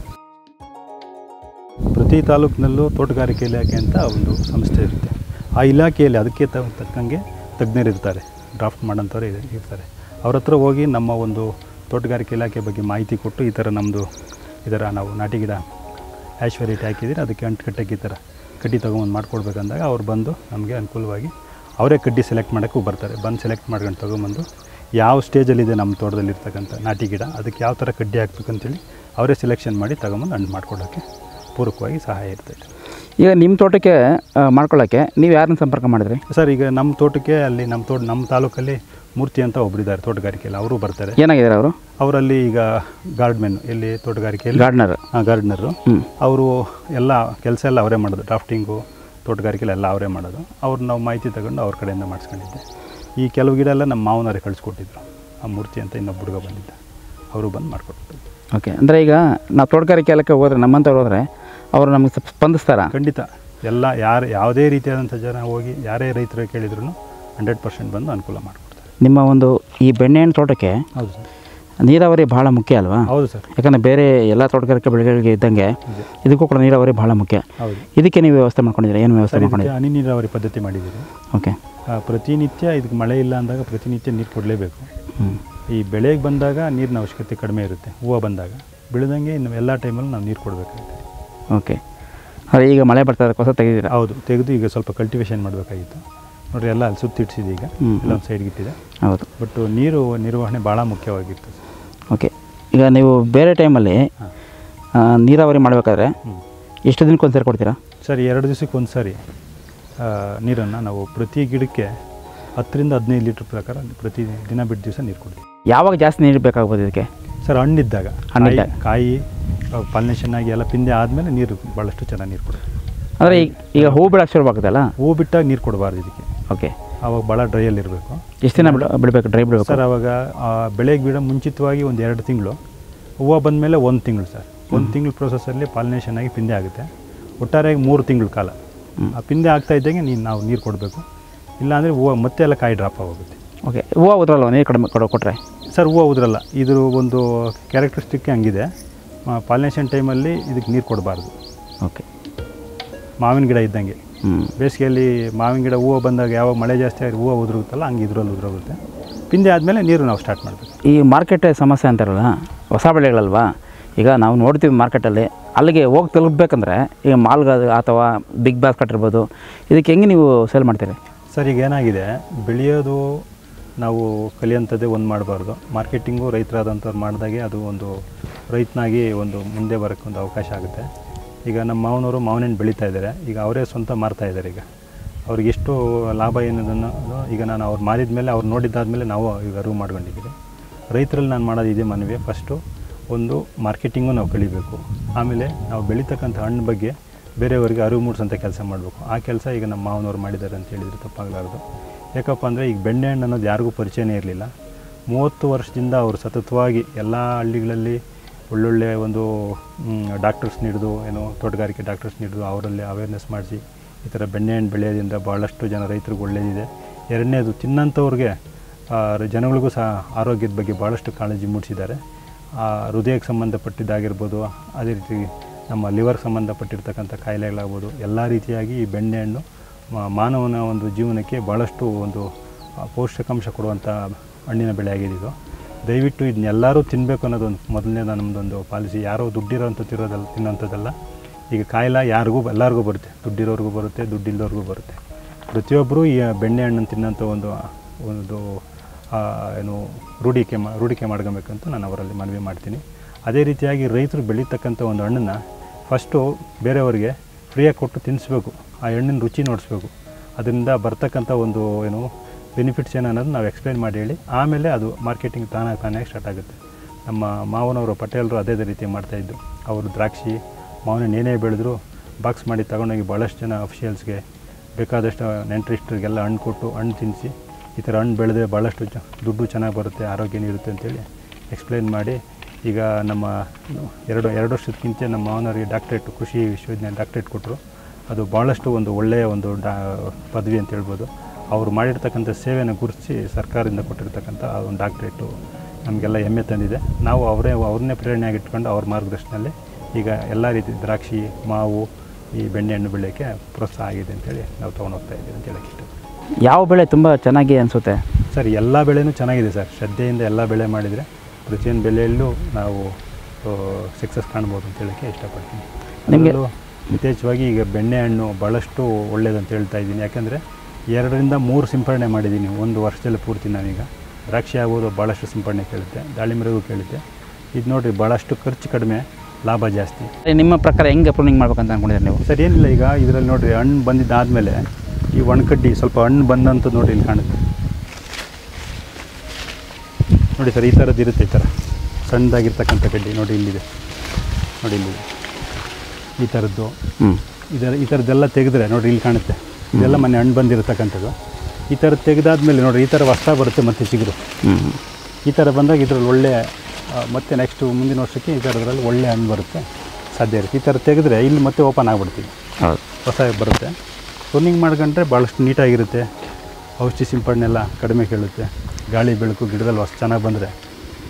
Speaker 1: ಪ್ರತಿ ತಾಲೂಕಿನಲ್ಲೂ ತೋಟಗಾರಿಕೆ ಇಲಾಖೆ ಅಂತ ಒಂದು ಸಂಸ್ಥೆ ಇರುತ್ತೆ ಆ ಇಲಾಖೆಯಲ್ಲಿ ಅದಕ್ಕೆ ತ- ತಕ್ಕಂಗೆ ತಜ್ಞರಿರ್ತಾರೆ ಡ್ರಾಫ್ಟ್ ಮಾಡೋಂಥವ್ರು ಇರ್- ಇರ್ತಾರೆ ಅವ್ರ ಹತ್ರ ಹೋಗಿ ನಮ್ಮ ಒಂದು ತೋಟಗಾರಿಕೆ ಇಲಾಖೆ ಬಗ್ಗೆ ಮಾಹಿತಿ ಕೊಟ್ಟು ಈ ಥರ ನಮ್ಮದು ಈ ಥರ ನಾವು ನಾಟಿ ಗಿಡ ಆ್ಯಶ್ ವೆರೈಟಿ ಹಾಕಿದರೆ ಅದಕ್ಕೆ ಅಂಟು ಕಟ್ಟಕ್ಕೆ ಈ ಥರ ಕಡ್ಡಿ ತೊಗೊಂಬಂದು ಮಾಡ್ಕೊಡ್ಬೇಕಂದಾಗ ಅವ್ರು ಬಂದು ನಮಗೆ ಅನುಕೂಲವಾಗಿ ಅವರೇ ಕಡ್ಡಿ ಸೆಲೆಕ್ಟ್ ಮಾಡೋಕ್ಕೂ ಬರ್ತಾರೆ ಬಂದು ಸೆಲೆಕ್ಟ್ ಮಾಡ್ಕೊಂಡು ತೊಗೊಂಬಂದು ಯಾವ ಸ್ಟೇಜಲ್ಲಿದೆ ನಮ್ಮ ತೋಟದಲ್ಲಿ ಇರ್ತಕ್ಕಂಥ ನಾಟಿ ಗಿಡ ಅದಕ್ಕೆ ಯಾವ ಥರ ಕಡ್ಡಿ ಹಾಕ್ಬೇಕು ಅಂತೇಳಿ ಅವರೇ ಸೆಲೆಕ್ಷನ್ ಮಾಡಿ ತಗೊಂಬಂದು ಹಣ್ಣು ಮಾಡ್ಕೊಡೋಕ್ಕೆ ಪೂರಕವಾಗಿ ಸಹಾಯ ಇರ್ತೈತೆ
Speaker 2: ಈಗ ನಿಮ್ಮ ತೋಟಕ್ಕೆ ಆ, ಮಾಡ್ಕೊಳ್ಳೋಕ್ಕೆ ನೀವು ಯಾರನ್ನ ಸಂಪರ್ಕ ಮಾಡಿದ್ರಿ
Speaker 1: ಸರ್ ಈಗ ನಮ್ಮ ತೋಟಕ್ಕೆ ಅಲ್ಲಿ ನಮ್ಮ ತೋಟ ನಮ್ಮ ತಾಲೂಕಲ್ಲಿ ಮೂರ್ತಿ ಅಂತ ಒಬ್ಬರಿದ್ದಾರೆ ತೋಟಗಾರಿಕೆಯಲ್ಲಿ ಅವರು ಬರ್ತಾರೆ
Speaker 2: ಏನಾಗಿದ್ದಾರೆ ಅವರು
Speaker 1: ಅವರಲ್ಲಿ ಈಗ ಗಾರ್ಡ್ಮೆನ್ ಎಲ್ಲಿ ತೋಟಗಾರಿಕೆಯಲ್ಲಿ
Speaker 2: ಗಾರ್ಡ್ನರ್
Speaker 1: ಗಾರ್ಡನರು
Speaker 2: ಹ್ಞೂ
Speaker 1: ಅವರು ಎಲ್ಲ ಕೆಲಸ ಎಲ್ಲ ಅವರೇ ಮಾಡೋದು ಡ್ರಾಫ್ಟಿಂಗು ತೋಟಗಾರಿಕೆ ಎಲ್ಲ ಅವರೇ ಮಾಡೋದು ಅವ್ರು ನಾವು ಮಾಹಿತಿ ತಗೊಂಡು ಅವ್ರ ಕಡೆಯಿಂದ ಮಾಡಿಸ್ಕೊಂಡಿದ್ದೆ ಈ ಕೆಲವು ಗಿಡ ಎಲ್ಲ ನಮ್ಮ ಮಾವನವರೇ ಕಳಿಸ್ಕೊಟ್ಟಿದ್ರು ಆ ಮೂರ್ತಿ ಅಂತ ಇನ್ನೊಬ್ಬ ಹುಡುಗ ಬಂದಿದ್ದ ಅವರು ಬಂದು ಮಾಡಿಕೊಟ್ರು
Speaker 2: ಓಕೆ ಅಂದರೆ ಈಗ ನಾವು ತೋಟಗಾರಿಕೆ ಇಲಾಖೆ ಹೋದ್ರೆ ನಮ್ಮಂಥವ್ರು ಹೋದರೆ ಅವರು ನಮಗೆ ಸ್ವಲ್ಪ ಸ್ಪಂದಿಸ್ತಾರ
Speaker 1: ಖಂಡಿತ ಎಲ್ಲ ಯಾರು ಯಾವುದೇ ರೀತಿಯಾದಂಥ ಜನ ಹೋಗಿ ಯಾರೇ ರೈತರು ಕೇಳಿದ್ರು ಹಂಡ್ರೆಡ್ ಪರ್ಸೆಂಟ್ ಬಂದು ಅನುಕೂಲ ಮಾಡಿಕೊಡ್ತಾರೆ
Speaker 2: ನಿಮ್ಮ ಒಂದು ಈ ಬೆಣ್ಣೆಹಣ್ಣು ತೋಟಕ್ಕೆ
Speaker 1: ಹೌದು ಸರ್
Speaker 2: ನೀರಾವರಿ ಬಹಳ ಮುಖ್ಯ ಅಲ್ವಾ
Speaker 1: ಹೌದು ಸರ್
Speaker 2: ಯಾಕಂದರೆ ಬೇರೆ ಎಲ್ಲ ತೋಟಗಾರಿಕೆ ಬೆಳೆಗಳಿಗೆ ಇದ್ದಂಗೆ
Speaker 1: ಇದೆ.
Speaker 2: ಇದಕ್ಕೂ ಕೂಡ ನೀರಾವರಿ ಬಹಳ ಮುಖ್ಯ
Speaker 1: ಹೌದು
Speaker 2: ಇದಕ್ಕೆ ನೀವು ವ್ಯವಸ್ಥೆ ಮಾಡ್ಕೊಂಡಿದ್ದೀರಾ ಏನು ವ್ಯವಸ್ಥೆ
Speaker 1: ಸರ್ ಇದಕ್ಕೆ
Speaker 2: ಮಾಡ್ಕೊಂಡಿದ್ದೀರಾ
Speaker 1: ಹನಿ ನೀರಾವರಿ ಪದ್ಧತಿ ಮಾಡಿದ್ದೀರಿ
Speaker 2: ಓಕೆ
Speaker 1: ಆ, ಪ್ರತಿನಿತ್ಯ ಇದಕ್ಕೆ ಮಳೆ ಇಲ್ಲ ಅಂದಾಗ ಪ್ರತಿನಿತ್ಯ ನೀರು ಕೊಡಲೇಬೇಕು
Speaker 2: ಹ್ಞೂ
Speaker 1: ಈ ಬೆಳೆಗೆ ಬಂದಾಗ ನೀರಿನ ಅವಶ್ಯಕತೆ ಕಡಿಮೆ ಇರುತ್ತೆ ಹೂವು ಬಂದಾಗ ಬೆಳೆದಂಗೆ ಇನ್ನು ಎಲ್ಲ ಟೈಮಲ್ಲಿ ನಾವು ನೀರು ಕೊಡಬೇಕಾಗುತ್ತೆ
Speaker 2: ಓಕೆ ಆದರೆ ಈಗ ಮಳೆ ಬರ್ತಾ ಇರೋಕ್ಕೋಸ್ಕರ ತೆಗೆದಿದ್ದೀರಾ
Speaker 1: ಹೌದು ತೆಗೆದು ಈಗ ಸ್ವಲ್ಪ ಕಲ್ಟಿವೇಷನ್ ಮಾಡಬೇಕಾಗಿತ್ತು ನೋಡ್ರಿ ಎಲ್ಲ ಅಲ್ಲಿ ಸುತ್ತಿಡ್ಸಿದೆ ಈಗ
Speaker 2: ಹ್ಮ್.
Speaker 1: ಎಲ್ಲ ಒಂದು ಸೈಡ್ಗೆ ಇಟ್ಟಿದೆ
Speaker 2: ಹೌದು
Speaker 1: ಬಟ್ ನೀರು ನಿರ್ವಹಣೆ ಭಾಳ ಮುಖ್ಯವಾಗಿತ್ತು
Speaker 2: ಓಕೆ ಈಗ ನೀವು ಬೇರೆ ಟೈಮಲ್ಲಿ
Speaker 1: ಹಾಂ
Speaker 2: ಆ, ನೀರಾವರಿ ಮಾಡಬೇಕಾದ್ರೆ
Speaker 1: ಹ್ಞೂ
Speaker 2: ಎಷ್ಟು ದಿನಕ್ಕೆ ಒಂದ್ಸರಿ ಕೊಡ್ತೀರಾ
Speaker 1: ಸರ್ ಎರಡು ದಿವಸಕ್ಕೆ ಒಂದು ಸಾರಿ ನೀರನ್ನು ನಾವು ಪ್ರತಿ ಗಿಡಕ್ಕೆ ಹತ್ತರಿಂದ ಹದಿನೈದು ಲೀಟ್ರ್ ಪ್ರಕಾರ ಪ್ರತಿ ದಿನ ಬಿಟ್ಟು ದಿವಸ ನೀರು ಕೊಡ್ತೀವಿ
Speaker 2: ಯಾವಾಗ ಜಾಸ್ತಿ ನೀರು ಬೇಕಾಗ್ಬೋದು ಇದಕ್ಕೆ
Speaker 1: ಸರ್ ಹಣ್ಣಿದ್ದಾಗ
Speaker 2: ಹಣ್ಣಿದ್ದಾಗ.
Speaker 1: ಕಾಯಿ ಪಾಲಿನೇಷನ್ ಆಗಿ ಎಲ್ಲ ಪಿಂದೆ ಆದಮೇಲೆ ನೀರು ಭಾಳಷ್ಟು ಚೆನ್ನಾಗಿ ನೀರು ಕೊಡುತ್ತೆ
Speaker 2: ಅಂದರೆ ಈಗ ಈಗ ಹೂ ಬಿಡೋಕ್ಕೆ ಶುರುವಾಗುತ್ತಲ್ಲ
Speaker 1: ಹೂವು ಬಿಟ್ಟಾಗ ನೀರು ಕೊಡಬಾರ್ದು ಇದಕ್ಕೆ
Speaker 2: ಓಕೆ
Speaker 1: ಆವಾಗ ಭಾಳ ಡ್ರೈಯಲ್ಲಿ ಇರಬೇಕು
Speaker 2: ಎಷ್ಟು ದಿನ ಬಿಡ ಬಿಡಬೇಕು ಡ್ರೈ ಬಿಡಬೇಕು
Speaker 1: ಸರ್ ಆವಾಗ ಆ, ಬೆಳೆಗೆ ಬಿಡೋ ಮುಂಚಿತವಾಗಿ ಒಂದು ಎರಡು ತಿಂಗಳು ಹೂವು ಬಂದಮೇಲೆ ಒಂದು ತಿಂಗಳು ಸರ್ ಒಂದು ತಿಂಗಳು ಪ್ರೊಸೆಸಲ್ಲಿ ಪಾಲಿನೇಷನ್ ಆಗಿ ಪಿಂದೆ ಆಗುತ್ತೆ ಒಟ್ಟಾರೆಯಾಗಿ ಮೂರು ತಿಂಗಳು ಕಾಲ ಆ ಪಿಂದೆ ಆಗ್ತಾ ಇದ್ದಂಗೆ ನೀನು ನಾವು ನೀರು ಕೊಡಬೇಕು ಇಲ್ಲಾಂದರೆ ಹೂವು ಮತ್ತೆ ಎಲ್ಲ ಕಾಯಿ ಡ್ರಾಪ್ ಆಗೋಗುತ್ತೆ
Speaker 2: ಓಕೆ ಹೂವು ಉದ್ರಲ್ವ ನೀರು ಕಡಿಮೆ ಕೊಡೋ ಕೊಟ್ಟರೆ
Speaker 1: ಸರ್ ಹೂವು ಉದ್ರಲ್ಲ ಇದ್ರ ಒಂದು ಕ್ಯಾರೆಕ್ಟರಿಸ್ಟಿಕ್ ಹಂಗಿದೆ ಪಾಲಿನೇಷನ್ ಟೈಮಲ್ಲಿ ಇದಕ್ಕೆ ನೀರು ಕೊಡಬಾರ್ದು
Speaker 2: ಓಕೆ
Speaker 1: ಮಾವಿನ ಗಿಡ ಇದ್ದಂಗೆ
Speaker 2: ಹ್ಞೂ
Speaker 1: ಬೇಸಿಗೆಯಲ್ಲಿ ಮಾವಿನ ಗಿಡ ಹೂವು ಬಂದಾಗ ಯಾವಾಗ ಮಳೆ ಜಾಸ್ತಿ ಆಗಿ ಹೂವು ಉದುರುತ್ತಲ್ಲ ಹಂಗೆ ಇದ್ರಲ್ಲಿ ಉದುರೋಗುತ್ತೆ ಪಿಂದೆ ಆದಮೇಲೆ ನೀರು ನಾವು ಸ್ಟಾರ್ಟ್ ಮಾಡಬೇಕು
Speaker 2: ಈ ಮಾರ್ಕೆಟ್ ಸಮಸ್ಯೆ ಅಂತಾರಲ್ಲ ಹೊಸ ಬೆಳೆಗಳಲ್ವಾ ಈಗ ನಾವು ನೋಡ್ತೀವಿ ಮಾರ್ಕೆಟಲ್ಲಿ ಅಲ್ಲಿಗೆ ಹೋಗಿ ತಲುಪಬೇಕಂದ್ರೆ ಈಗ ಮಾಲ್ಗ ಅಥವಾ ಬಿಗ್ ಬಾಸ್ಕೆಟ್ ಇರ್ಬೋದು ಇದಕ್ಕೆ ಹೆಂಗೆ ನೀವು ಸೇಲ್ ಮಾಡ್ತೀರಿ
Speaker 1: ಸರ್ ಈಗ ಏನಾಗಿದೆ ಬೆಳೆಯೋದು ನಾವು ಕಲಿಯೋಂಥದ್ದೇ ಒಂದು ಮಾಡಬಾರ್ದು ಮಾರ್ಕೆಟಿಂಗು ರೈತರಾದಂಥವ್ರು ಮಾಡಿದಾಗೆ ಅದು ಒಂದು ರೈತನಾಗಿ ಒಂದು ಮುಂದೆ ಬರೋಕ್ಕೆ ಒಂದು ಅವಕಾಶ ಆಗುತ್ತೆ ಈಗ ನಮ್ಮ ಮಾವನವರು ಮಾವಿನ ಹಣ್ಣು ಬೆಳೀತಾ ಇದ್ದಾರೆ ಈಗ ಅವರೇ ಸ್ವಂತ ಮಾರ್ತಾ ಇದ್ದಾರೆ ಈಗ ಅವ್ರಿಗೆ ಎಷ್ಟು ಲಾಭ ಏನದನ್ನು ಈಗ ನಾನು ಅವ್ರು ಮಾರಿದ ಮೇಲೆ ಅವ್ರು ನೋಡಿದ್ದಾದಮೇಲೆ ನಾವು ಈಗ ಅರಿವು ಮಾಡ್ಕೊಂಡಿದ್ದೀವಿ ರೈತರಲ್ಲಿ ನಾನು ಮಾಡೋದು ಇದೇ ಮನವಿ ಫಸ್ಟು ಒಂದು ಮಾರ್ಕೆಟಿಂಗು ನಾವು ಕಲಿಬೇಕು ಆಮೇಲೆ ನಾವು ಬೆಳೀತಕ್ಕಂಥ ಹಣ್ಣು ಬಗ್ಗೆ ಬೇರೆಯವರಿಗೆ ಅರಿವು ಮೂಡಿಸೋಂಥ ಕೆಲಸ ಮಾಡಬೇಕು ಆ ಕೆಲಸ ಈಗ ನಮ್ಮ ಮಾವನವ್ರು ಮಾಡಿದ್ದಾರೆ ಅಂತ ಹೇಳಿದರೆ ತಪ್ಪಾಗಲಾರ್ದು ಯಾಕಪ್ಪ ಅಂದರೆ ಈಗ ಬೆಣ್ಣೆಹಣ್ಣು ಅನ್ನೋದು ಯಾರಿಗೂ ಪರಿಚಯನೇ ಇರಲಿಲ್ಲ ಮೂವತ್ತು ವರ್ಷದಿಂದ ಅವರು ಸತತವಾಗಿ ಎಲ್ಲ ಹಳ್ಳಿಗಳಲ್ಲಿ ಒಳ್ಳೊಳ್ಳೆ ಒಂದು ಡಾಕ್ಟರ್ಸ್ ಹಿಡಿದು ಏನೋ ತೋಟಗಾರಿಕೆ ಡಾಕ್ಟರ್ಸ್ ಹಿಡಿದು ಅವರಲ್ಲಿ ಅವೇರ್ನೆಸ್ ಮಾಡಿಸಿ ಈ ಥರ ಬೆಣ್ಣೆಹಣ್ಣು ಬೆಳೆಯೋದ್ರಿಂದ ಭಾಳಷ್ಟು ಜನ ರೈತರಿಗೆ ಒಳ್ಳೆಯದಿದೆ ಎರಡನೇದು ತಿನ್ನಂಥವ್ರಿಗೆ ಆ, ಜನಗಳಿಗೂ ಸಹ ಆರೋಗ್ಯದ ಬಗ್ಗೆ ಭಾಳಷ್ಟು ಕಾಳಜಿ ಮೂಡಿಸಿದ್ದಾರೆ ಆ, ಹೃದಯಕ್ಕೆ ಸಂಬಂಧಪಟ್ಟಿದ್ದಾಗಿರ್ಬೋದು ಅದೇ ರೀತಿ ನಮ್ಮ ಲಿವರ್ಗೆ ಸಂಬಂಧಪಟ್ಟಿರ್ತಕ್ಕಂಥ ಕಾಯಿಲೆಗಳಾಗ್ಬೋದು ಎಲ್ಲ ರೀತಿಯಾಗಿ ಈ ಬೆಣ್ಣೆಹಣ್ಣು ಮ- ಮಾನವನ ಒಂದು ಜೀವನಕ್ಕೆ ಭಾಳಷ್ಟು ಒಂದು ಆ, ಪೌಷ್ಟಿಕಾಂಶ ಕೊಡುವಂಥ ಹಣ್ಣಿನ ಬೆಳೆ ಆಗಿದೆ ಇದು ದಯವಿಟ್ಟು ಇದನ್ನೆಲ್ಲರೂ ತಿನ್ನಬೇಕು ಅನ್ನೋದೊಂದು ಮೊದಲನೇದು ನಮ್ಮದೊಂದು ಪಾಲಿಸಿ ಯಾರೋ ದುಡ್ಡಿರೋಂಥ ತಿರೋದಲ್ಲ ತಿನ್ನೋಂಥದ್ದಲ್ಲ ಈಗ ಕಾಯಿಲೆ ಯಾರಿಗೂ ಎಲ್ಲರಿಗೂ ಬರುತ್ತೆ ದುಡ್ಡಿರೋರ್ಗೂ ಬರುತ್ತೆ ದುಡ್ಡಿಲ್ಲದವ್ರಿಗೂ ಬರುತ್ತೆ ಪ್ರತಿಯೊಬ್ಬರೂ ಈ ಬೆಣ್ಣೆ ಹಣ್ಣನ್ನು ತಿನ್ನೋಂಥ ಒಂದು ಒಂದು ಆ, ಏನು ರೂಢಿಕೆ ಮಾ ರೂಢಿಕೆ ಮಾಡ್ಕೊಬೇಕಂತ ನಾನು ಅವರಲ್ಲಿ ಮನವಿ ಮಾಡ್ತೀನಿ ಅದೇ ರೀತಿಯಾಗಿ ರೈತರು ಬೆಳೀತಕ್ಕಂಥ ಒಂದು ಹಣ್ಣನ್ನು ಫಸ್ಟು ಬೇರೆಯವರಿಗೆ ಫ್ರೀಯಾಗಿ ಕೊಟ್ಟು ತಿನ್ನಿಸ್ಬೇಕು ಆ ಹಣ್ಣಿನ ರುಚಿ ನೋಡಿಸ್ಬೇಕು ಅದರಿಂದ ಬರ್ತಕ್ಕಂಥ ಒಂದು ಏನು ಬೆನಿಫಿಟ್ಸ್ ಏನು ಅನ್ನೋದು ನಾವು ಎಕ್ಸ್ಪ್ಲೈನ್ ಮಾಡಿ ಹೇಳಿ ಆಮೇಲೆ ಅದು ಮಾರ್ಕೆಟಿಂಗ್ ತಾನಾಗಿ ತಾನಾಗಿ ಸ್ಟಾರ್ಟ್ ಆಗುತ್ತೆ ನಮ್ಮ ಮಾವನವರು ಪಟೇಲರು ಅದೇ ರೀತಿ ಮಾಡ್ತಾಯಿದ್ದು ಅವರು ದ್ರಾಕ್ಷಿ ಮಾವನ ಏನೇ ಬೆಳೆದ್ರು ಬಾಕ್ಸ್ ಮಾಡಿ ತಗೊಂಡೋಗಿ ಭಾಳಷ್ಟು ಜನ ಅಫಿಷಿಯಲ್ಸ್ಗೆ ಬೇಕಾದಷ್ಟು ನೆಂಟರಿಷ್ಟರಿಗೆಲ್ಲ ಹಣ್ಣು ಕೊಟ್ಟು ಹಣ್ಣು ತಿನ್ನಿಸಿ ಈ ಥರ ಹಣ್ಣು ಬೆಳೆದ್ರೆ ಭಾಳಷ್ಟು ಚ ದುಡ್ಡು ಚೆನ್ನಾಗಿ ಬರುತ್ತೆ ಆರೋಗ್ಯನೂ ಇರುತ್ತೆ ಅಂತೇಳಿ ಎಕ್ಸ್ಪ್ಲೈನ್ ಮಾಡಿ ಈಗ ನಮ್ಮ ಎರಡು ಎರಡು ವರ್ಷಕ್ಕಿಂತ ನಮ್ಮ ಮಾವನವರಿಗೆ ಡಾಕ್ಟ್ರೇಟ್ ಕೃಷಿ ವಿಶ್ವವಿದ್ಯಾಲಯ ಡಾಕ್ಟ್ರೇಟ್ ಕೊಟ್ಟರು ಅದು ಭಾಳಷ್ಟು ಒಂದು ಒಳ್ಳೆಯ ಒಂದು ಡಾ ಪದವಿ ಅಂತ ಹೇಳ್ಬೋದು ಅವರು ಮಾಡಿರ್ತಕ್ಕಂಥ ಸೇವೆಯನ್ನು ಗುರುತಿಸಿ ಸರ್ಕಾರದಿಂದ ಕೊಟ್ಟಿರ್ತಕ್ಕಂಥ ಆ ಒಂದು ಡಾಕ್ಟ್ರೇಟು ನಮಗೆಲ್ಲ ಹೆಮ್ಮೆ ತಂದಿದೆ ನಾವು ಅವರೇ ಅವ್ರನ್ನೇ ಪ್ರೇರಣೆಯಾಗಿ ಇಟ್ಕೊಂಡು ಅವ್ರ ಮಾರ್ಗದರ್ಶನದಲ್ಲಿ ಈಗ ಎಲ್ಲ ರೀತಿ ದ್ರಾಕ್ಷಿ ಮಾವು ಈ ಬೆಣ್ಣೆಹಣ್ಣು ಬೆಳೆಯೋಕ್ಕೆ ಪ್ರೋತ್ಸಾಹ ಆಗಿದೆ ಅಂತೇಳಿ ನಾವು ತೊಗೊಂಡು ಹೋಗ್ತಾ ಇದ್ದೀವಿ ಅಂತ ಹೇಳಕ್ಕೆ ಇಷ್ಟಪಡ್ತೀನಿ
Speaker 2: ಯಾವ ಬೆಳೆ ತುಂಬ ಚೆನ್ನಾಗಿ ಅನಿಸುತ್ತೆ
Speaker 1: ಸರ್ ಎಲ್ಲ ಬೆಳೆನೂ ಚೆನ್ನಾಗಿದೆ ಸರ್ ಶ್ರದ್ಧೆಯಿಂದ ಎಲ್ಲ ಬೆಳೆ ಮಾಡಿದರೆ ಪ್ರತಿಯೊಂದು ಬೆಳೆಯಲ್ಲೂ ನಾವು ಸಕ್ಸಸ್ ಕಾಣ್ಬೋದು ಅಂತ ಹೇಳೋಕ್ಕೆ ಇಷ್ಟಪಡ್ತೀನಿ
Speaker 2: ನಿಮ್ಗೆ-
Speaker 1: ಅದರಲ್ಲೂ ಯಥೇಚ್ಛವಾಗಿ ಈಗ ಬೆಣ್ಣೆಹಣ್ಣು ಭಾಳಷ್ಟು ಒಳ್ಳೇದಂತ ಹೇಳ್ತಾ ಇದ್ದೀನಿ ಯಾಕೆಂದರೆ ಎರಡರಿಂದ ಮೂರು ಸಿಂಪಡಣೆ ಮಾಡಿದ್ದೀನಿ ಒಂದು ವರ್ಷದಲ್ಲಿ ಪೂರ್ತಿ ನಾನೀಗ ದ್ರಾಕ್ಷಿ ಆಗ್ಬೋದು ಭಾಳಷ್ಟು ಸಿಂಪಡಣೆ ಕೇಳುತ್ತೆ ದಾಳಿಂಬೆಗೂ ಕೇಳುತ್ತೆ ಇದು ನೋಡಿರಿ ಭಾಳಷ್ಟು ಖರ್ಚು ಕಡಿಮೆ ಲಾಭ ಜಾಸ್ತಿ
Speaker 2: ನಿಮ್ಮ ಪ್ರಕಾರ ಹೆಂಗೆ ಪ್ರೂನಿಂಗ್ ಮಾಡ್ಬೇಕಂತ ಅಂದ್ಕೊಂಡಿದ್ದೀರಿ ನೀವು
Speaker 1: ಸರ್ ಏನಿಲ್ಲ ಈಗ ಇದರಲ್ಲಿ ನೋಡಿರಿ ಹಣ್ಣು ಬಂದಿದ್ದಾದಮೇಲೆ ಈ ಒಣಕಡ್ಡಿ ಸ್ವಲ್ಪ ಹಣ್ಣು ಬಂದಂತ ನೋಡಿ ಇಲ್ಲಿ ಕಾಣುತ್ತೆ ನೋಡಿ ಸರ್ ಈ ಥರದ್ದು ಇರುತ್ತೆ ಈ ಥರ ಸಣ್ಣದಾಗಿರ್ತಕ್ಕಂಥ ಕಡ್ಡಿ ನೋಡಿ ಇಲ್ಲಿದೆ ನೋಡಿ ಇಲ್ಲಿದೆ ಈ ಥರದ್ದು
Speaker 2: ಹ್ಞೂ
Speaker 1: ಇದರ ಈ ಥರದ್ದೆಲ್ಲ ತೆಗೆದ್ರೆ ನೋಡಿ ಇಲ್ಲಿ ಕಾಣುತ್ತೆ ಇದೆಲ್ಲ ಮನೆ ಹಣ್ಣು ಬಂದಿರತಕ್ಕಂಥದ್ದು ಈ ಥರ ತೆಗೆದಾದ್ಮೇಲೆ ನೋಡಿ ಈ ಥರ ಹೊಸ ಬರುತ್ತೆ ಮತ್ತೆ ಚಿಗುರು
Speaker 2: ಹ್ಞೂ
Speaker 1: ಈ ಥರ ಬಂದಾಗ ಇದರಲ್ಲಿ ಒಳ್ಳೆ ಆ, ಮತ್ತೆ ನೆಕ್ಸ್ಟ್ ಮುಂದಿನ ವರ್ಷಕ್ಕೆ ಈ ಥರದ್ರಲ್ಲಿ ಒಳ್ಳೆ ಹಣ್ಣು ಬರುತ್ತೆ ಸಾಧ್ಯ ಇರುತ್ತೆ ಈ ಥರ ತೆಗೆದ್ರೆ ಇಲ್ಲಿ ಮತ್ತೆ ಓಪನ್ ಆಗ್ಬಿಡ್ತೀವಿ
Speaker 2: ಹೌದು
Speaker 1: ಹೊಸ ಬರುತ್ತೆ ರನ್ನಿಂಗ್ ಮಾಡ್ಕೊಂಡ್ರೆ ಭಾಳಷ್ಟು ನೀಟಾಗಿರುತ್ತೆ ಔಷಧಿ ಸಿಂಪಡಣೆ ಎಲ್ಲ ಕಡಿಮೆ ಕೇಳುತ್ತೆ ಗಾಳಿ ಬೆಳಕು ಗಿಡದಲ್ಲಿ ಹೊಸ ಚೆನ್ನಾಗಿ ಬಂದರೆ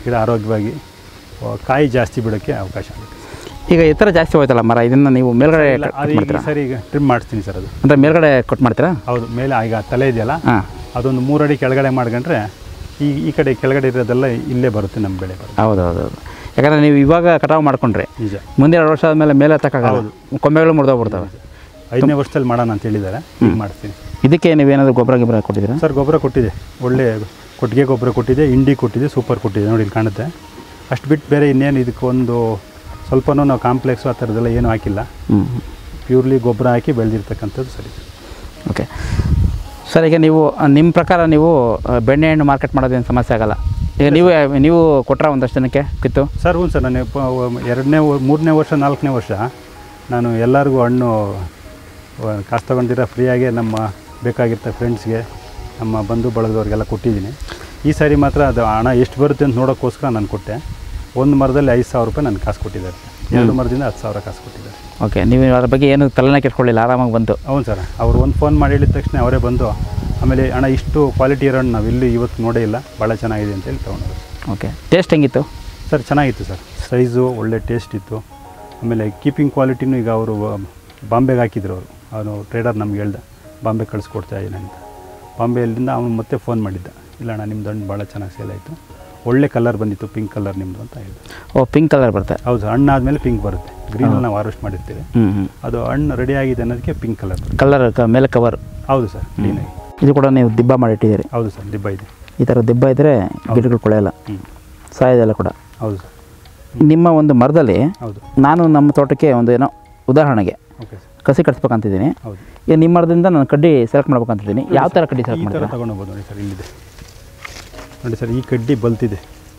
Speaker 1: ಗಿಡ ಆರೋಗ್ಯವಾಗಿ ಆ, ಕಾಯಿ ಜಾಸ್ತಿ ಬಿಡೋಕ್ಕೆ ಅವಕಾಶ ಆಗುತ್ತೆ
Speaker 2: ಈಗ ಎತ್ತರ ಜಾಸ್ತಿ ಹೋಯ್ತಲ್ಲ ಮರ ಇದನ್ನು ನೀವು ಮೇಲ್ಗಡೆ
Speaker 1: ಇಲ್ಲ,
Speaker 2: ಕಟ್
Speaker 1: ಅದು ಈಗ
Speaker 2: ಮಾಡ್ತೀರಾ
Speaker 1: ಈ ಸರಿ ಈಗ ಟ್ರಿಮ್ ಮಾಡಿಸ್ತೀನಿ ಸರ್ ಅದು
Speaker 2: ಅಂದರೆ ಮೇಲ್ಗಡೆ ಕಟ್ ಮಾಡ್ತೀರಾ
Speaker 1: ಹೌದು ಮೇಲೆ ಈಗ ತಲೆ ಇದೆಯಲ್ಲ
Speaker 2: ಹಾಂ
Speaker 1: ಅದೊಂದು ಮೂರಡಿ ಕೆಳಗಡೆ ಮಾಡ್ಕೊಂಡ್ರೆ ಈ ಈ ಕಡೆ ಕೆಳಗಡೆ ಇರೋದೆಲ್ಲ ಇಲ್ಲೇ ಬರುತ್ತೆ ನಮ್ಮ ಬೆಳೆ ಬರುತ್ತೆ
Speaker 2: ಹೌದು ಹೌದು ಹೌದು ಯಾಕಂದರೆ ನೀವು ಇವಾಗ ಕಟಾವು ಮಾಡ್ಕೊಂಡ್ರೆ
Speaker 1: ನಿಜ
Speaker 2: ಮುಂದೆ ಎರಡು ವರ್ಷ ಆದಮೇಲೆ ಮೇಲೆ ತಕ್ಕಾಗಲ್ಲ ಕೊಂಬೆಗಳು ಮುರಿದೋಗ್ಬಿಡ್ತವೆ
Speaker 1: ಐದನೇ ವರ್ಷದಲ್ಲಿ ಮಾಡೋಣ ಅಂತ ಹೇಳಿದ್ದಾರೆ ಈಗ ಮಾಡ್ತೀನಿ
Speaker 2: ಇದಕ್ಕೆ ನೀವೇನಾದರೂ ಗೊಬ್ಬರ ಗಿಬ್ಬರ ಕೊಟ್ಟಿದ್ದೀರಾ
Speaker 1: ಸರ್ ಗೊಬ್ಬರ ಕೊಟ್ಟಿದೆ ಒಳ್ಳೆ ಕೊಟ್ಟಿಗೆ ಗೊಬ್ಬರ ಕೊಟ್ಟಿದೆ ಇಂಡಿ ಕೊಟ್ಟಿದೆ ಸೂಪರ್ ಕೊಟ್ಟಿದೆ ನೋಡಿ ಇಲ್ಲಿ ಕಾಣುತ್ತೆ ಅಷ್ಟು ಬಿಟ್ಟು ಬೇರೆ ಇನ್ನೇನು ಇದಕ್ಕೆ ಒಂದು ಸ್ವಲ್ಪನೂ ನಾವು ಕಾಂಪ್ಲೆಕ್ಸು ಆ ಥರದ್ದೆಲ್ಲ ಏನೂ ಹಾಕಿಲ್ಲ
Speaker 2: ಹ್ಞೂ
Speaker 1: ಪ್ಯೂರ್ಲಿ ಗೊಬ್ಬರ ಹಾಕಿ ಬೆಳೆದಿರ್ತಕ್ಕಂಥದ್ದು ಸರಿ
Speaker 2: ಓಕೆ ಸರ್ ಈಗ ನೀವು ನಿಮ್ಮ ಪ್ರಕಾರ ನೀವು ಆ, ಬೆಣ್ಣೆಹಣ್ಣು ಮಾರ್ಕೆಟ್ ಮಾಡೋದೇನು ಸಮಸ್ಯೆ ಆಗಲ್ಲ ಈಗ ನೀವು ನೀವು ಕೊಟ್ರ ಒಂದಷ್ಟು ಜನಕ್ಕೆ ಕಿತ್ತು
Speaker 1: ಸರ್ ಹ್ಞೂ ಸರ್ ನಾನು ಪ- ವ- ಎರಡನೇ ವ- ಮೂರನೇ ವರ್ಷ ನಾಲ್ಕನೇ ವರ್ಷ ನಾನು ಎಲ್ಲರಿಗೂ ಹಣ್ಣು ವ- ಕಾಸು ತೊಗೊಂಡಿರೋ ಫ್ರೀಯಾಗೆ ನಮ್ಮ ಬೇಕಾಗಿರ್ತ ಫ್ರೆಂಡ್ಸ್ಗೆ ನಮ್ಮ ಬಂಧು ಬಳಗದವ್ರಿಗೆಲ್ಲ ಕೊಟ್ಟಿದ್ದೀನಿ ಈ ಸಾರಿ ಮಾತ್ರ ಅದು ಹಣ ಎಷ್ಟು ಬರುತ್ತೆ ಅಂತ ನೋಡೋಕ್ಕೋಸ್ಕರ ನಾನು ಕೊಟ್ಟೆ ಒಂದು ಮರದಲ್ಲಿ ಐದು ಸಾವಿರ ರೂಪಾಯಿ ನನಗೆ ಕಾಸು ಕೊಟ್ಟಿದ್ದಾರೆ ಎರಡು ಮರದಿಂದ ಹತ್ತು ಸಾವಿರ ಕಾಸು ಕೊಟ್ಟಿದ್ದಾರೆ
Speaker 2: ಓಕೆ ನೀವು ಅದ್ರ ಬಗ್ಗೆ ಏನು ತಲೆನೇ ಕೆಟ್ಕೊಳ್ಳಿಲ್ಲ ಆರಾಮಾಗಿ ಬಂತು
Speaker 1: ಹೌದು ಸರ್ ಅವ್ರು ಒಂದು ಫೋನ್ ಮಾಡಿ ಹೇಳಿದ ತಕ್ಷಣ ಅವರೇ ಬಂದು ಆಮೇಲೆ ಹಣ ಇಷ್ಟು ಕ್ವಾಲಿಟಿ ಇರೋ ಹಣ್ಣು ನಾವು ಎಲ್ಲೂ ಇವತ್ತು ನೋಡೇ ಇಲ್ಲ ಭಾಳ ಚೆನ್ನಾಗಿದೆ ಅಂತೇಳಿ ತೊಗೊಂಡೋದು
Speaker 2: ಓಕೆ ಟೇಸ್ಟ್ ಹೆಂಗಿತ್ತು
Speaker 1: ಸರ್ ಚೆನ್ನಾಗಿತ್ತು ಸರ್ ಸೈಜು ಒಳ್ಳೆ ಟೇಸ್ಟ್ ಇತ್ತು ಆಮೇಲೆ ಕೀಪಿಂಗ್ ಕ್ವಾಲಿಟಿನೂ ಈಗ ಅವರು ಬಾಂಬೆಗೆ ಹಾಕಿದ್ರು ಅವರು ಅವನು ಟ್ರೇಡರ್ ನಮ್ಗೆ ಹೇಳ್ದ ಬಾಂಬೆ ಕಳಿಸ್ಕೊಡ್ತಾ ಇದ್ದೀನಿ ಅಂತ ಬಾಂಬೆಯಲ್ಲಿಂದ ಅವನು ಮತ್ತೆ ಫೋನ್ ಮಾಡಿದ್ದ ಇಲ್ಲ ಅಣ್ಣ ನಿಮ್ದು ಹಣ್ಣು ಭಾಳ ಚೆನ್ನಾಗಿ ಸೇಲ್ ಆಯಿತು ಒಳ್ಳೆ ಕಲರ್ ಬಂದಿತ್ತು ಪಿಂಕ್ ಕಲರ್ ನಿಮ್ಮದು ಅಂತ ಹೇಳಿದೆ
Speaker 2: ಓ ಪಿಂಕ್ ಕಲರ್ ಬರುತ್ತೆ
Speaker 1: ಹೌದು ಸರ್ ಹಣ್ಣು ಆದಮೇಲೆ ಪಿಂಕ್ ಬರುತ್ತೆ ಗ್ರೀನಲ್ಲಿ ನಾವು ಹಾರ್ವೆಸ್ಟ್ ಮಾಡಿರ್ತೀವಿ
Speaker 2: ಹ್ಞೂ ಹ್ಞೂ
Speaker 1: ಅದು ಹಣ್ಣು ರೆಡಿ ಆಗಿದೆ ಅನ್ನೋದಕ್ಕೆ ಪಿಂಕ್ ಕಲರ್ ಬರುತ್ತೆ
Speaker 2: ಕಲರ್ ಕ ಮೇಲೆ ಕವರ್
Speaker 1: ಹೌದು ಸರ್ ಕ್ಲೀನಾಗಿ
Speaker 2: ಇದು ಕೂಡ ನೀವು ದಿಬ್ಬ ಮಾಡಿಟ್ಟಿದ್ದೀರಿ
Speaker 1: ಹೌದು ಸರ್ ದಿಬ್ಬ ಇದೆ
Speaker 2: ಈ ಥರ ದಿಬ್ಬ ಇದ್ದರೆ ಗಿಡಗಳು ಕೊಳೆಯಲ್ಲ
Speaker 1: ಹ್ಞೂ
Speaker 2: ಸಾಯೋದೆಲ್ಲ ಕೂಡ
Speaker 1: ಹೌದು ಸರ್
Speaker 2: ನಿಮ್ಮ ಒಂದು ಮರದಲ್ಲಿ
Speaker 1: ಹೌದು
Speaker 2: ನಾನು ನಮ್ಮ ತೋಟಕ್ಕೆ ಒಂದು ಏನೋ ಉದಾಹರಣೆಗೆ
Speaker 1: ಓಕೆ ಸರ್
Speaker 2: ಕಸಿ ಕಟ್ಸ್ಬೇಕಂತಿದ್ದೀನಿ
Speaker 1: ಹೌದು
Speaker 2: ಈಗ ನಿಮ್ಮ ಮರದಿಂದ ನಾನು ಕಡ್ಡಿ ಸೆಲೆಕ್ಟ್ ಮಾಡ್ಬೇಕಂತಿದ್ದೀನಿ ಯಾವ ಥರ ಕಡ್ಡಿ
Speaker 1: ಈ
Speaker 2: ಸೆಲೆಕ್ಟ್
Speaker 1: ಥರ
Speaker 2: ಮಾಡ್ತೀರಾ
Speaker 1: ತಗೊಂಡೋಗ್ಬೋದು ನೋಡಿ ಸರ್ ಇಲ್ಲಿದೆ ನೋಡಿ ಸರ್ ಈ ಕಡ್ಡಿ ಬಲ್ತಿದೆ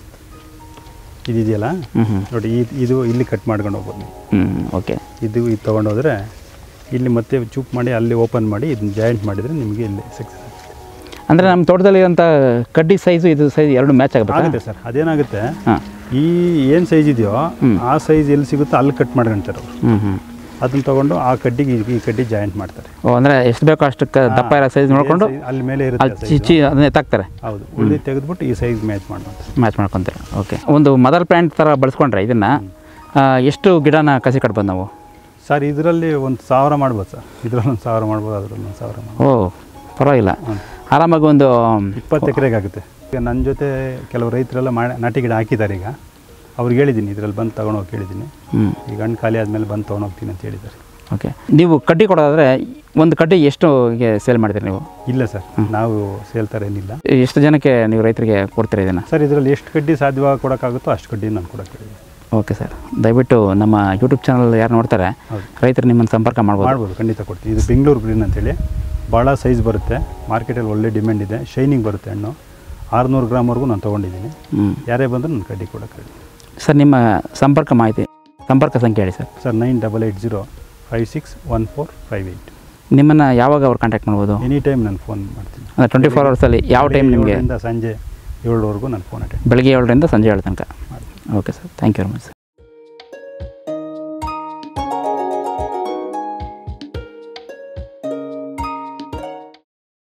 Speaker 1: ಇದಿದೆಯಲ್ಲ
Speaker 2: ಹ್ಞೂ ಹ್ಞೂ
Speaker 1: ನೋಡಿ ಈ ಇದು ಇಲ್ಲಿ ಕಟ್ ಮಾಡ್ಕೊಂಡು ಹೋಗ್ಬೋದು ನೀವು
Speaker 2: ಹ್ಞೂ ಓಕೆ
Speaker 1: ಇದು ಇದು ತೊಗೊಂಡೋದ್ರೆ ಇಲ್ಲಿ ಮತ್ತೆ ಚೂಪ್ ಮಾಡಿ ಅಲ್ಲಿ ಓಪನ್ ಮಾಡಿ ಇದನ್ನ ಜಾಯಿಂಟ್ ಮಾಡಿದರೆ ನಿಮಗೆ ಇಲ್ಲಿ ಸಕ್ಸಸ್ ಆಗುತ್ತೆ
Speaker 2: ಅಂದರೆ ನಮ್ಮ ತೋಟದಲ್ಲಿರೋಂಥ ಕಡ್ಡಿ ಸೈಜು ಇದು ಸೈಜ್ ಎರಡು ಮ್ಯಾಚ್ ಆಗಬೇಕಾ
Speaker 1: ಆಗುತ್ತೆ ಸರ್ ಅದೇನಾಗುತ್ತೆ
Speaker 2: ಹಾಂ
Speaker 1: ಈ ಏನು ಸೈಜ್ ಇದೆಯೋ ಆ ಸೈಜ್ ಎಲ್ಲಿ ಸಿಗುತ್ತೋ ಅಲ್ಲಿ ಕಟ್ ಮಾಡ್ಕೊಂತಾರೆ ಅವರು
Speaker 2: ಹ್ಞೂ ಹ್ಞೂ
Speaker 1: ಅದನ್ನ ತೊಗೊಂಡು ಆ ಕಡ್ಡಿಗೆ ಈ- ಈ ಕಡ್ಡಿ ಜಾಯಿಂಟ್ ಮಾಡ್ತಾರೆ
Speaker 2: ಓ ಅಂದರೆ ಎಷ್ಟು ಬೇಕೋ ಅಷ್ಟಕ್ಕೆ ದಪ್ಪ ಇರೋ ಸೈಜ್ ನೋಡಿಕೊಂಡು
Speaker 1: ಏನ್ size- ಅಲ್ಲಿ ಮೇಲೆ ಇರುತ್ತೆ
Speaker 2: ಅಲ್ಲಿ
Speaker 1: size.
Speaker 2: ಚಿಚ್ಚಿ ಅದನ್ನ ಎತ್ತಾಕ್ತಾರೆ
Speaker 1: ಹೌದು ಉಳ್ಳಿ ತೆಗೆದ್ಬಿಟ್ಟು ಈ ಸೈಜ್ ಮ್ಯಾಚ್ ಮಾಡ್ತಾರೆ
Speaker 2: ಮ್ಯಾಚ್ ಮಾಡ್ಕೊತಾರೆ ಓಕೆ ಒಂದು ಮದರ್ ಪ್ಲ್ಯಾಂಟ್ ಥರ ಬಳಸ್ಕೊಂಡ್ರೆ ಇದನ್ನು ಎಷ್ಟು ಗಿಡನ ಕಸಿ ಕಟ್ಬೋದು ನಾವು
Speaker 1: ಸರ್ ಇದರಲ್ಲಿ ಒಂದು ಸಾವಿರ ಮಾಡ್ಬೋದು ಸರ್ ಇದರಲ್ಲಿ ಒಂದು ಸಾವಿರ ಮಾಡ್ಬೋದು ಅದರಲ್ಲಿ ಒಂದು ಸಾವಿರ ಮಾಡ್ಬೋದು
Speaker 2: ಓ ಪರವಾಗಿಲ್ಲ
Speaker 1: ಹ್ಮ್.
Speaker 2: ಆರಾಮಾಗಿ ಒಂದು
Speaker 1: ಇಪ್ಪತ್ತು ಎಕರೆಗೆ ಆಗುತ್ತೆ ಈಗ ನನ್ನ ಜೊತೆ ಕೆಲವು ರೈತರೆಲ್ಲ ಮಾಡಿ ನಾಟಿ ಗಿಡ ಹಾಕಿದ್ದಾರೆ ಈಗ ಅವ್ರಿಗೆ ಹೇಳಿದ್ದೀನಿ ಇದರಲ್ಲಿ ಬಂದು ತೊಗೊಂಡೋಗಿ ಹೇಳಿದ್ದೀನಿ
Speaker 2: ಹ್ಞೂ
Speaker 1: ಈಗ ಹಣ್ಣು ಖಾಲಿ ಆದಮೇಲೆ ಬಂದು ತೊಗೊಂಡೋಗ್ತೀನಿ ಅಂತ ಹೇಳಿದ್ದಾರೆ
Speaker 2: ಓಕೆ ನೀವು ಕಡ್ಡಿ ಕೊಡೋದಾದರೆ ಒಂದು ಕಡ್ಡಿ ಎಷ್ಟು ಸೇಲ್ ಮಾಡ್ತೀರಿ ನೀವು
Speaker 1: ಇಲ್ಲ ಸರ್ ನಾವು ಸೇಲ್ತಾರೆ ಏನಿಲ್ಲ
Speaker 2: ಎಷ್ಟು ಜನಕ್ಕೆ ನೀವು ರೈತರಿಗೆ ಕೊಡ್ತೀರಾ ಇದನ್ನು
Speaker 1: ಸರ್ ಇದರಲ್ಲಿ ಎಷ್ಟು ಕಡ್ಡಿ ಸಾಧ್ಯವಾಗಿ ಕೊಡೋಕ್ಕಾಗುತ್ತೋ ಅಷ್ಟು ಕಡ್ಡಿ ನಾನು ಕೊಡೋಕ್ಕೆ ಹೇಳಿದ್ದೀನಿ
Speaker 2: ಓಕೆ ಸರ್ ದಯವಿಟ್ಟು ನಮ್ಮ ಯೂಟ್ಯೂಬ್ ಚಾನಲ್ ಯಾರು ನೋಡ್ತಾರೆ
Speaker 1: ಹೌದು
Speaker 2: ರೈತರು ನಿಮ್ಮನ್ನು ಸಂಪರ್ಕ ಮಾಡ್ಬೋದು
Speaker 1: ಮಾಡ್ಬೋದು ಖಂಡಿತ ಕೊಡ್ತೀನಿ ಇದು ಬೆಂಗಳೂರು ಗ್ರೀನ್ ಅಂತೇಳಿ ಭಾಳ ಸೈಜ್ ಬರುತ್ತೆ ಮಾರ್ಕೆಟಲ್ಲಿ ಒಳ್ಳೆ ಡಿಮ್ಯಾಂಡ್ ಇದೆ ಶೈನಿಂಗ್ ಬರುತ್ತೆ ಹಣ್ಣು ಆರುನೂರು ಗ್ರಾಮ್ವರೆಗೂ ನಾನು ತೊಗೊಂಡಿದ್ದೀನಿ
Speaker 2: ಹ್ಞೂ
Speaker 1: ಯಾರೇ ಬಂದರೂ ನಾನು ಕಡ್ಡಿ ಕೊಡೋಕ್ಕೆ ಹೇಳಿ
Speaker 2: ಸರ್ ನಿಮ್ಮ ಸಂಪರ್ಕ ಮಾಹಿತಿ ಸಂಪರ್ಕ ಸಂಖ್ಯೆ ಹೇಳಿ sir
Speaker 1: sir nine double eight zero five six one four five eight
Speaker 2: ನಿಮ್ಮನ್ನು ಯಾವಾಗ ಅವ್ರು ಕಾಂಟ್ಯಾಕ್ಟ್ ಮಾಡ್ಬೋದು
Speaker 1: ಎನಿ ಟೈಮ್ ನಾನು ಫೋನ್ ಮಾಡ್ತೀನಿ
Speaker 2: ಅಂದರೆ ಟ್ವೆಂಟಿ ಫೋರ್ ಅವರ್ಸಲ್ಲಿ ಯಾವ ಟೈಮ್ ನಿಮಗೆ
Speaker 1: ಏಳರಿಂದ ಸಂಜೆ ಏಳರವರೆಗೂ ನಾನು ಫೋನ್ ಅಟೆಂಡ್
Speaker 2: ಬೆಳಗ್ಗೆ ಏಳರಿಂದ ಸಂಜೆ ಏಳು ತನಕ
Speaker 1: ಮಾಡ್ತೀನಿ
Speaker 2: okay sir thank you very much sir